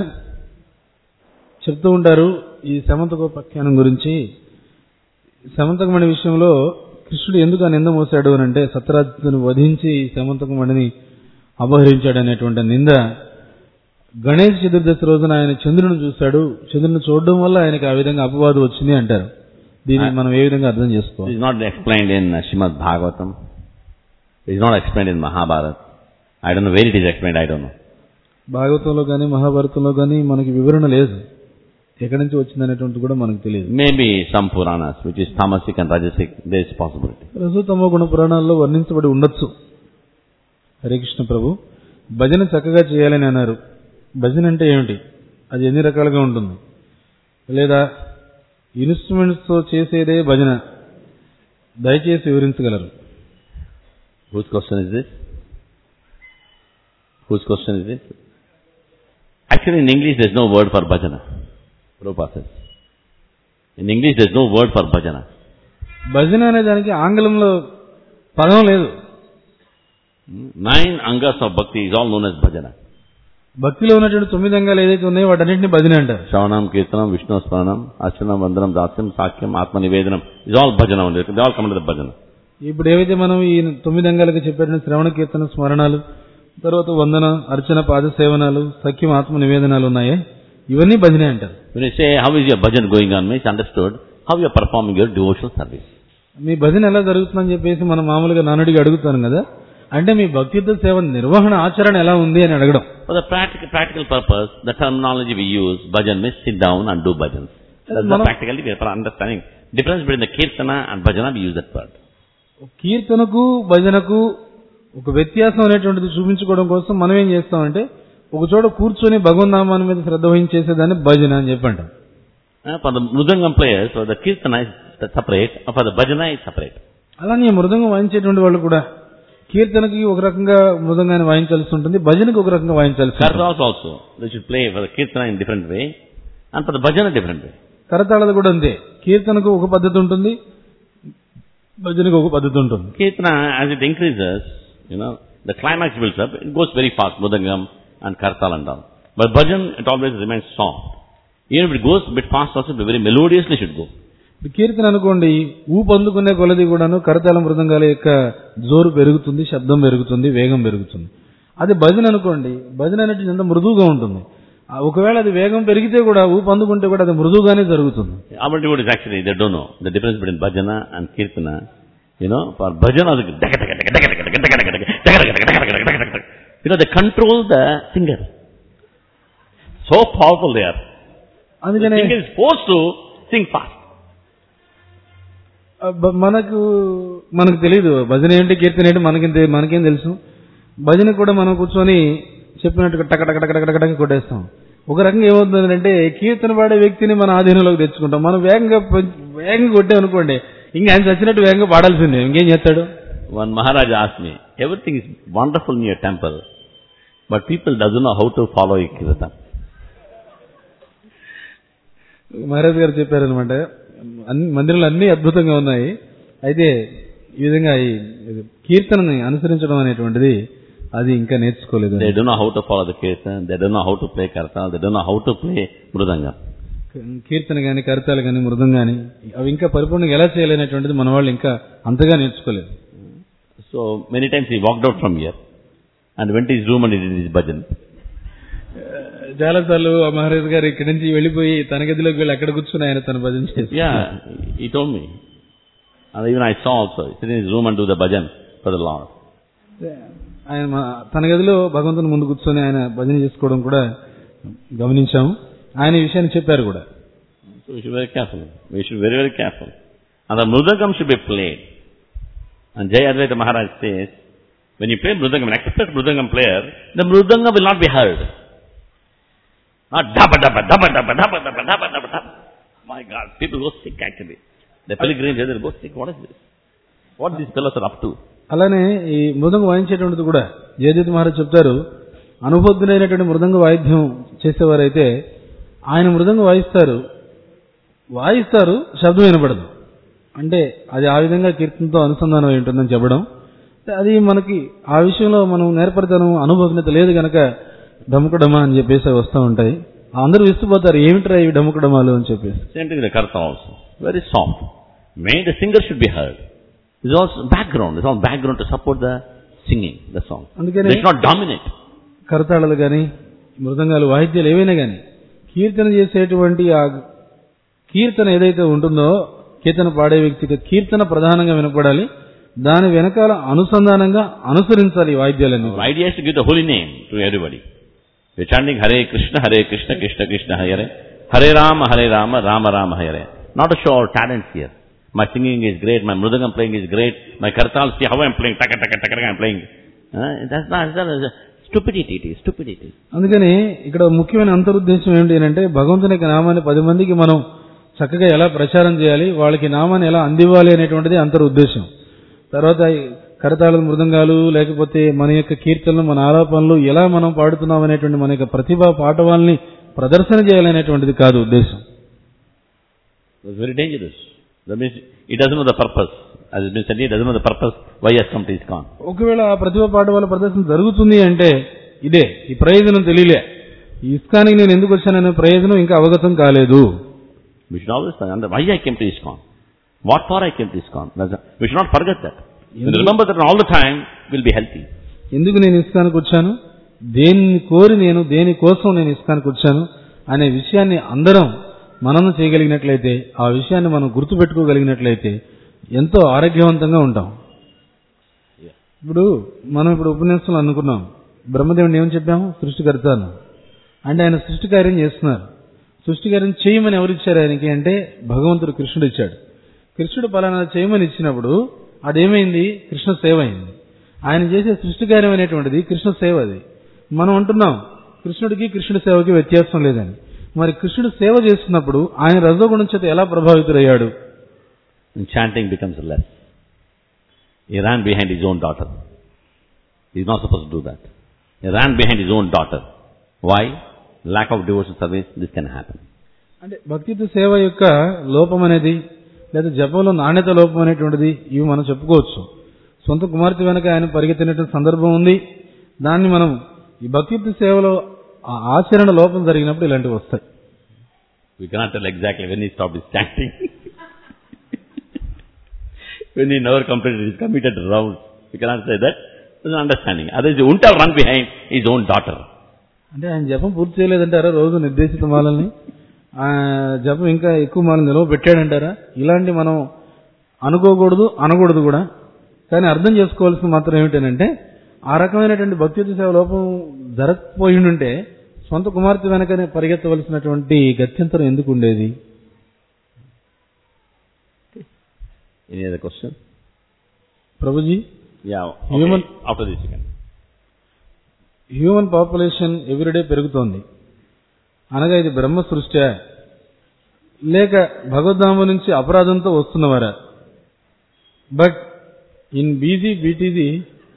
చెప్తూ ఉంటారు ఈ శమంతకోపాఖ్యానం గురించి శమంతకమణి విషయంలో కృష్ణుడు ఎందుకు ఆ నింద మోసాడు అని అంటే సత్యరాజును వధించి ఈ శమంతకమణిని అపహరించాడు అనేటువంటి నింద గణేష్ చతుర్దశి రోజున ఆయన చంద్రుని చూశాడు చంద్రుని చూడడం వల్ల ఆయనకి ఆ విధంగా అపవాదు వచ్చింది అంటారు దీన్ని మనం ఏ విధంగా అర్థం This చేసుకోవాలి is not explained in uh, Srimad Bhagavatam. It's not explained in Mahabharata. I don't know where it is explained, I don't know. భాగవతంలో కానీ మహాభారతంలో కానీ మనకి వివరణ లేదు ఎక్కడి నుంచి వచ్చిందనేటువంటి కూడా మనకు తెలియదు Maybe some Puranas, which is tamasic and rajasic, there is possibility. రజోతమో గుణ పురాణాల్లో వర్ణించబడి ఉండొచ్చు హరే కృష్ణ ప్రభు భజన చక్కగా చేయాలని అన్నారు భజన అంటే ఏమిటి అది ఎన్ని రకాలుగా ఉంటుంది లేదా ఇన్స్ట్రుమెంట్స్తో చేసేదే భజన దయచేసి వివరించగలరు Whose question is this? Whose question is this? Actually, in English, there's no word for bhajana. Prabhupada says. In English, there's no word for bhajana. భజన అనే దానికి ఆంగ్లంలో పదం లేదు Hmm? Nine angas of bhakti is all known as bhajana. భక్తిలో ఉన్నటువంటి తొమ్మిది అంగాలు ఏదైతే ఉన్నాయో వాటన్నింటిని భజన అంటారు Shravanam, Kirtanam, Vishnu Smaranam, Archanam, Vandanam, Dasyam, Sakyam, Atma Nivedanam is all bhajana only. They all come under the bhajana. ఇప్పుడు ఏవైతే మనం ఈ తొమ్మిది అంగాలకు చెప్పిన శ్రవణ కీర్తన స్మరణాలు తర్వాత వందన అర్చన పాద సేవనాలు సఖ్యం ఆత్మ నివేదనాలు ఉన్నాయే ఇవన్నీ భజనే అంటారు When you say, how is your bhajan going on, it's understood how you are performing your devotional service. మీ భజన ఎలా జరుగుతుందని చెప్పేసి మనం మామూలుగా నానుడిగా అడుగుతాను కదా అంటే మీ భక్తియుత సేవ నిర్వహణ ఆచరణ ఎలా ఉంది అని అడగడం For the practical, practical purpose, the terminology we use, bhajan means sit down and do bhajans. That's the Mana- practically we are for understanding. Difference between the kirtana and bhajana, we use that word. కీర్తనకు భజనకు ఒక వ్యత్యాసం అనేటువంటిది చూపించుకోవడం కోసం మనం ఏం చేస్తామంటే ఒక చోట కూర్చొని భగవన్నామాన్ని మీద శ్రద్ధ వహించి చేసేదాన్ని భజన అని చెప్పంటాం Uh, for the mridangam players, for the kirtana is separate, or for the bhajana is separate. అలానే మృదంగం వాయించేటువంటి వాళ్ళు కూడా కీర్తనకి ఒక రకంగా మృదంగాన్ని వాయించాల్సి ఉంటుంది భజనకి ఒక రకంగా వాయించాల్సి ఉంటుంది Kartals also, they should play for the kirtana in different way, and for the bhajana different way. కరతాళది కూడా అంతే కీర్తనకు ఒక పద్ధతి ఉంటుంది భజనకు ఒక పద్ధతి ఉంటుంది Kirtana, as it increases, you know, the climax builds up, it goes very fast, mridangam and kartal and all. But bhajan, it always remains soft. Even if it goes a bit fast also, it very melodiously should go. ఇప్పుడు కీర్తన అనుకోండి ఊపు అందుకునే కొలది కూడాను కరతాళ మృదంగాల యొక్క జోరు పెరుగుతుంది శబ్దం పెరుగుతుంది వేగం పెరుగుతుంది అది భజన అనుకోండి భజన అనేది ఎంత మృదువుగా ఉంటుంది ఆ ఒకవేళ అది వేగం పెరిగితే కూడా ఊపు అందుకుంటే కూడా అది మృదువుగానే జరుగుతుంది Our devotees actually, they don't know the difference between bhajana and kirtana. You know, for bhajana, they daga, daga, daga, daga, daga, daga, daga, daga, daga, daga, daga, daga, daga, daga, daga, daga. you know, they control the singer. So powerful they are. The అందుకనే singer is forced to sing fast. అబ్బ- మనకు మనకు తెలియదు భజన ఏంటి కీర్తన ఏంటి మనకేం తె- మనకేం తెలుసు భజన కూడా మనం కూర్చొని చెప్పినట్టుగా టక టక టక టక టక టక కొట్టేస్తాం ఒక రకంగా ఏమవుతుందంటే కీర్తన పాడే వ్యక్తిని మన ఆధీనంలోకి తెచ్చుకుంటాం మనం వేగంగా పెం- వేగంగా కొట్టాం అనుకోండి ఇంకా ఆయన చచ్చినట్టు వేగంగా పాడాల్సిందే ఇంకేం చేస్తాడు One Maharaj asked me, everything is wonderful in your temple, but people doesn't know how to follow your kirtan. Maharaj గారు చెప్పారనమాట అన్ని మందిరాలు అన్ని అద్భుతంగా ఉన్నాయి అయితే ఈ విధంగా ఈ ఇది కీర్తనని అనుసరించడం అనేటువంటిది అది ఇంకా నేర్చుకోలేదు They don't know how to follow the kirtan, they don't know how to play kartal, they don't know how to play mridangam. కీర్తన గాని కరతాలు గాని మృదం గాని అవి ఇంకా పరిపూర్ణంగా ఎలా చేయాలనేటువంటిది మన వాళ్ళు ఇంకా అంతగా నేర్చుకోలేదు So many times he walked out from here and went to his room and he did his bhajan. చాలా సార్లు ఆ మహారాజ్ గారు ఇక్కడి నుంచి వెళ్ళిపోయి తన గదిలోకి వెళ్ళి అక్కడ కూర్చుని ఆయన తన భజన చేసి Yeah, he told me. And even I saw also, he sit in his room and do the bhajan for the Lord. ఆయన మా- తన గదిలో భగవంతుని ముందు కూర్చొని ఆయన భజన చేసుకోవడం కూడా గమనించాము ఆయన ఈ విషయాన్ని చెప్పారు కూడా So we should be very careful. We should be very, very careful. And the mridangam should be played. And Jay Advaita Maharaj says, when you play mridangam, an expert mridangam player, the mridangam will not be heard. Not dabba dabba dabba dabba dabba dabba dabba dabba dabba. My God, people go sick actually. The pilgrims, they go sick. What is this? What these fellows are up to? అలానే ఈ మృదంగ వాయించేటువంటిది కూడా జయదీత్ మహారాజ్ చెప్తారు అనుబద్ధుడైనటువంటి మృదంగ వాయిద్యం చేసేవారైతే ఆయన మృదంగ వాయిస్తారు వాయిస్తారు శబ్దం వినపడదు అంటే అది ఆ విధంగా కీర్తనతో అనుసంధానం అయి ఉంటుందని చెప్పడం అది మనకి ఆ విషయంలో మనం నేర్పరితనం అనుభవజ్ఞత లేదు గనక డముకడమా అని చెప్పేసి అవి వస్తూ ఉంటాయి అందరూ విస్తుపోతారు ఏమిట్రా ఇవి డముకడమాలు అని చెప్పేసి Same thing with the karta also. Very soft. May the singer should be heard. It's also background. It's all background to support the singing, the song. అందుకని They should not dominate. కరతాళాలు కానీ మృదంగాలు వాయిద్యాలు ఏవైనా కానీ కీర్తన చేసేటువంటి ఆ కీర్తన ఏదైతే ఉంటుందో కీర్తన పాడే వ్యక్తికి కీర్తన ప్రధానంగా వినపడాలి దాని వెనకాల అనుసంధానంగా అనుసరించాలి ఈ వాయిద్యాలన్నీ The idea is to give the holy name to everybody. We're chanting Hare Krishna, Hare Krishna, Krishna Krishna, Hare Hare Rama, Hare Rama, Rama Rama, Hare. Not to show our talents here. My singing is great, my mridangam playing is great, my kartal, see how I'm playing, taka taka taka taka, I'm playing. Uh, that's not, that's not, stupidity it is, stupidity. అందుకని ఇక్కడ ముఖ్యమైన అంతరుద్దేశం ఏంటి అంటే భగవంతుని యొక్క నామాన్ని పది మందికి మనం చక్కగా ఎలా ప్రచారం చేయాలి వాళ్ళకి నామాన్ని ఎలా అందివ్వాలి అనేటువంటిది అంతరుద్దేశం తర్వాత ఈ కరతాళ మృదంగాలు లేకపోతే మన యొక్క కీర్తనలు మన ఆరోపణలు ఎలా మనం పాడుతున్నాం అనేటువంటి మన యొక్క ప్రతిభా పాఠవాల్ని ప్రదర్శన చేయాలనేటువంటిది కాదు ఉద్దేశం It's very dangerous. That means it doesn't know the purpose. As it's been said, it doesn't know the purpose why he has come to ISKCON. ఒకవేళ ఆ ప్రతిభా పాఠవాల ప్రదర్శన జరుగుతుంది అంటే ఇదే ఈ ప్రయోజనం తెలియలే ఈ ఇస్కానికి నేను ఎందుకు వచ్చాననే ప్రయోజనం ఇంకా అవగతం కాలేదు We should always understand why I came to ISKCON. What for I came to ISKCON. That's- We should not forget that. And remember that all the time we'll be healthy. ఎందుకు నేను ఇస్కానికి వచ్చాను దేన్ని కోరి నేను దేని కోసం నేను ఇస్కానికి వచ్చాను అనే విషయాన్ని అందరం మనం చేయగలిగినట్లయితే ఆ విషయాన్ని మనం గుర్తుపెట్టుకోగలిగినట్లయితే ఎంతో ఆరోగ్యవంతంగా ఉంటాం ఇప్పుడు మనం ఇప్పుడు ఉపన్యాసంలో అనుకున్నాం బ్రహ్మదేవుని ఏమని చెప్పాము సృష్టికర్త అని అంటే ఆయన సృష్టి కార్యం చేస్తున్నారు సృష్టి కార్యం చేయమని ఎవరు ఇచ్చారు ఆయనకి అంటే భగవంతుడు కృష్ణుడు ఇచ్చాడు కృష్ణుడు పలానా చేయమని ఇచ్చినప్పుడు అదేమైంది కృష్ణ సేవ అయింది ఆయన చేసే సృష్టి కార్యం అనేటువంటిది కృష్ణ సేవ అది మనం అంటున్నాం కృష్ణుడికి కృష్ణుడి సేవకి వ్యత్యాసం లేదని మరి కృష్ణుడు సేవ చేస్తున్నప్పుడు ఆయన రజోగుణం చేత ఎలా ప్రభావితుడయ్యాడు And chanting becomes less. He ran behind his own daughter. He's not supposed to do that. He ran behind his own daughter. Why? Lack of devotion service, this can happen. అంటే భక్తిత్వ సేవ యొక్క లోపం అనేది లేదా జపంలో నాణ్యత లోపం అనేటువంటిది ఇవి మనం చెప్పుకోవచ్చు సొంత కుమార్తె వెనక ఆయన పరిగెత్తినటువంటి సందర్భం ఉంది దాన్ని మనం ఈ భక్తిత్వ సేవలో ఆ ఆచరణ లోపం జరిగినప్పుడు ఇలాంటివి వస్తాయి We cannot tell exactly when he stopped his chanting. when he never completed his committed round. We cannot say that. There's an understanding. Otherwise, he wouldn't have run behind his own daughter. అంటే ఆయన జపం పూర్తి చేయలేదంటారా రోజు నిర్దేశిత మాలల్ని ఆ జపం ఇంకా ఎక్కువ మాలను నిలవ పెట్టాడంటారా ఇలాంటి మనం అనుకోకూడదు అనకూడదు కూడా కానీ అర్థం చేసుకోవాల్సింది మాత్రం ఏమిటంటే ఆ రకమైనటువంటి భక్తి సేవ లోపం జరగకపోయి ఉంటే సొంత కుమార్తె వెనకనే పరిగెత్తవలసినటువంటి గత్యంతరం ఎందుకు ఉండేది Any other question? ప్రభుజీ Yeah. Okay. Human- After this you can. Human population everyday పెరుగుతోంది అనగా ఇది బ్రహ్మ సృష్టి లేక భగవద్ధామ నుంచి అపరాధంతో వస్తున్నవారా but in BG BTG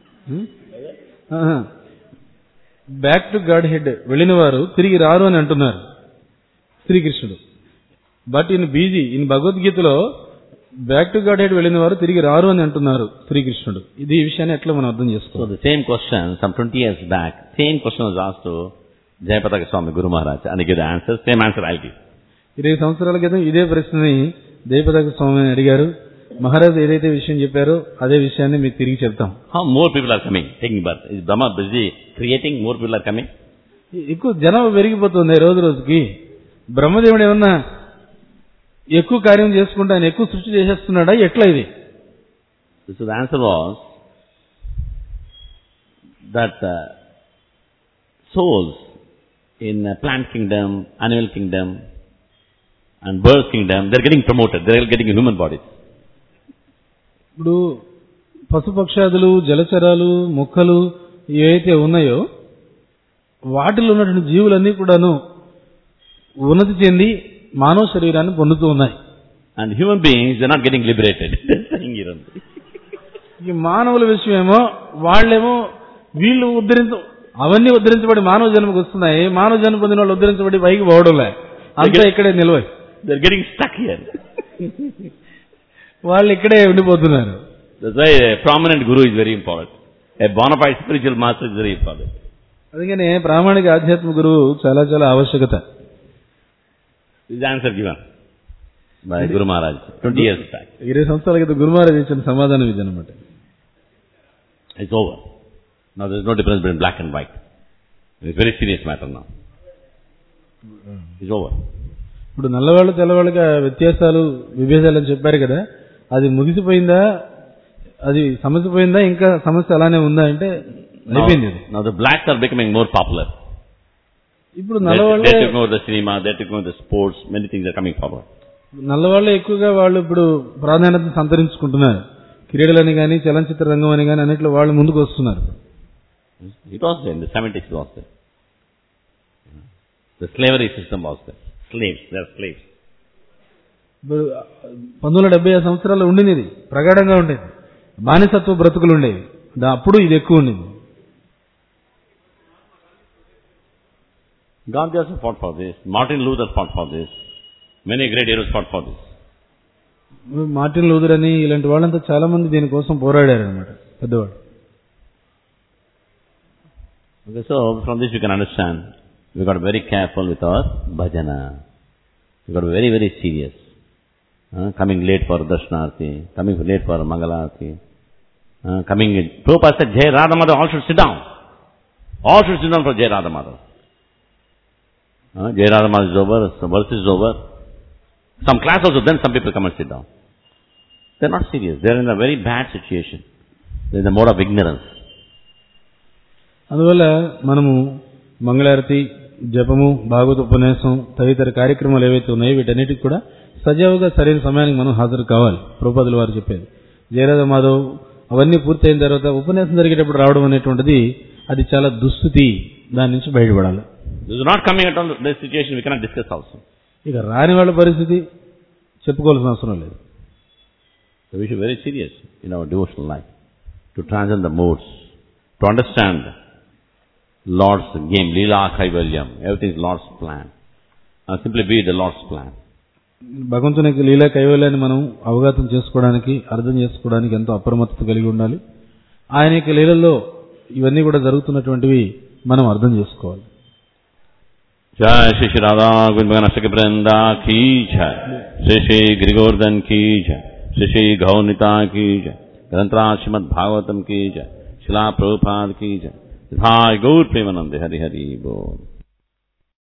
back to godhead వెళ్ళిన వారు తిరిగి రారు అని అంటున్నారు శ్రీకృష్ణుడు బట్ ఇన్ బీజీ ఇన్ భగవద్గీతలో బ్యాక్ టు గాడ్ హెడ్ వెళ్ళిన వారు తిరిగి రారు అని అంటున్నారు శ్రీకృష్ణుడు ఇది ఈ విషయాన్ని ఎట్లా మనం అర్థం So చేసుకోవాలి the same question, some 20 years back, same question was asked to Jayapataka Swami Guru Maharaj, and he gave the answer, same answer I'll give. ఇరవై సంవత్సరాల క్రితం ఇదే ప్రశ్నని దేవపదాక స్వామి అడిగారు మహారాజు ఏదైతే విషయం చెప్పారో అదే విషయాన్ని మీకు తిరిగి చెప్తాం How more people are coming, taking birth? Is Brahma busy creating, more people are coming? ఎక్కువ జనాభా పెరిగిపోతుంది రోజు రోజుకి బ్రహ్మదేవుడు ఏమన్నా ఎక్కువ కార్యం చేసుకుంటే ఆయన ఎక్కువ సృష్టి చేసేస్తున్నాడా ఎట్లా ఇది So the answer was that uh, souls in uh, plant kingdom, animal kingdom, and bird kingdom, they're getting promoted, they're getting human bodies. ఇప్పుడు పశుపక్షాదులు జలచరాలు మొక్కలు ఏవైతే ఉన్నాయో వాటిలో ఉన్నటువంటి జీవులన్నీ కూడాను ఉన్నతి చెంది మానవ శరీరాన్ని పొందుతూ ఉన్నాయి And human beings, they're not getting liberated. they're staying here only. ఈ మానవుల విషయమేమో వాళ్ళేమో వీళ్ళు ఉద్ధరించ అవన్నీ ఉద్ధరించబడి మానవ జన్మకు వస్తున్నాయి మానవ జన్మ పొందిన వాళ్ళు ఉద్ధరించబడి పైకి పోవడంలే అంతా ఇక్కడే నిలవై They're getting stuck here. వాళ్ళు ఇక్కడే ఉండిపోతున్నారు That's why a prominent guru is very important. A bona fide spiritual master is very important. అందుకనే ప్రామాణిక ఆధ్యాత్మిక గురువు చాలా చాలా ఆవశ్యకత This is the answer given by Guru Maharaj 20 years back. ఇరవై సంవత్సరాల క్రితం గురుమారాజు ఇచ్చిన సమాధానం ఇది అనమాట It's over. Now there's no difference between black and white. It's a very serious matter now. It's over. ఇప్పుడు నల్లవాళ్ళు తెల్లవాళ్ళుగా వ్యత్యాసాలు విభేదాలు అని చెప్పారు కదా అది ముగిసిపోయిందా అది సమస్య పోయిందా ఇంకా సమస్య అలానే ఉందా అంటే Now, అయిపోయింది అది now the blacks are becoming more popular. ఇప్పుడు They, నల్లవాళ్ళే they took over the cinema, they took over the sports, many things are coming forward. నల్లవాళ్ళే ఎక్కువగా వాళ్ళు ఇప్పుడు ప్రాధాన్యత సంతరించుకుంటున్నారు క్రీడలని కానీ చలనచిత్ర రంగం అని కానీ అన్నిట్లో వాళ్ళు ముందుకు వస్తున్నారు It was there, in the 70s it was there. The slavery system was there. Slaves, they are slaves. ఇప్పుడు పంతొమ్మిది వందల డెబ్బై ఐదు సంవత్సరాలు ఉండింది ఇది ప్రగాఢంగా ఉండేది బానిసత్వ బ్రతుకులు ఉండేవి దా- అప్పుడు ఇది ఎక్కువ ఉండింది Gandhi also fought for this. Martin Luther fought for this. Many great heroes fought for this. Martin Luther అని ఇలాంటి వాళ్ళంతా చాలా మంది దీనికోసం పోరాడారు అనమాట పెద్దవాళ్ళు Okay, so from this you can understand, we got to be very careful with our bhajana. We got to be very, very serious. Uh, coming late for Darshanarti, coming late for Mangalarti, uh, coming in. Prabhupada said, Jai Radha Madhav, all should sit down. All should sit down for Jai Radha Madhav. Uh, Jai Radha Madhav is over, some verse is over. Some class also, then some people come and sit down. They're not serious. They're in a very bad situation. They're in the mode of ignorance. అందువల్ల మనము మంగళారతి జపము భాగవత ఉపన్యాసం తదితర కార్యక్రమాలు ఏవైతే ఉన్నాయో వీటన్నిటికి కూడా సజావుగా సరైన సమయానికి మనం హాజరు కావాలి ప్రభుపదుల వారు చెప్పేది జయరాధ మాధవ్ అవన్నీ పూర్తయిన తర్వాత ఉపన్యాసం జరిగేటప్పుడు రావడం అనేటువంటిది అది చాలా దుస్థితి దాని నుంచి బయటపడాలి This is not coming at all, this situation we cannot discuss also. ఇక రాని వాళ్ళ పరిస్థితి చెప్పుకోవాల్సిన అవసరం లేదు So we should be very serious in our devotional life to transcend the moods, to understand Lord's game, Leela Kaivalyam, everything is Lord's plan. And simply be the Lord's plan. భగవంతుని యొక్క లీలా కైవల్యాన్ని మనం అవగాహన చేసుకోవడానికి అర్థం చేసుకోవడానికి ఎంతో అప్రమత్తత కలిగి ఉండాలి ఆయన యొక్క లీలల్లో ఇవన్నీ కూడా జరుగుతున్నటువంటివి మనం అర్థం చేసుకోవాలి जय श्री श्री राधा गोविंद अष्टक वृंदा की जय श्री श्री गिरिगोर्धन की जय श्री श्री गौनिता की जय ग्रंथरा श्रीमद भागवतम की जय शिला प्रभुपाद की जय हाय गौर प्रेमानंद हरि हरि बोल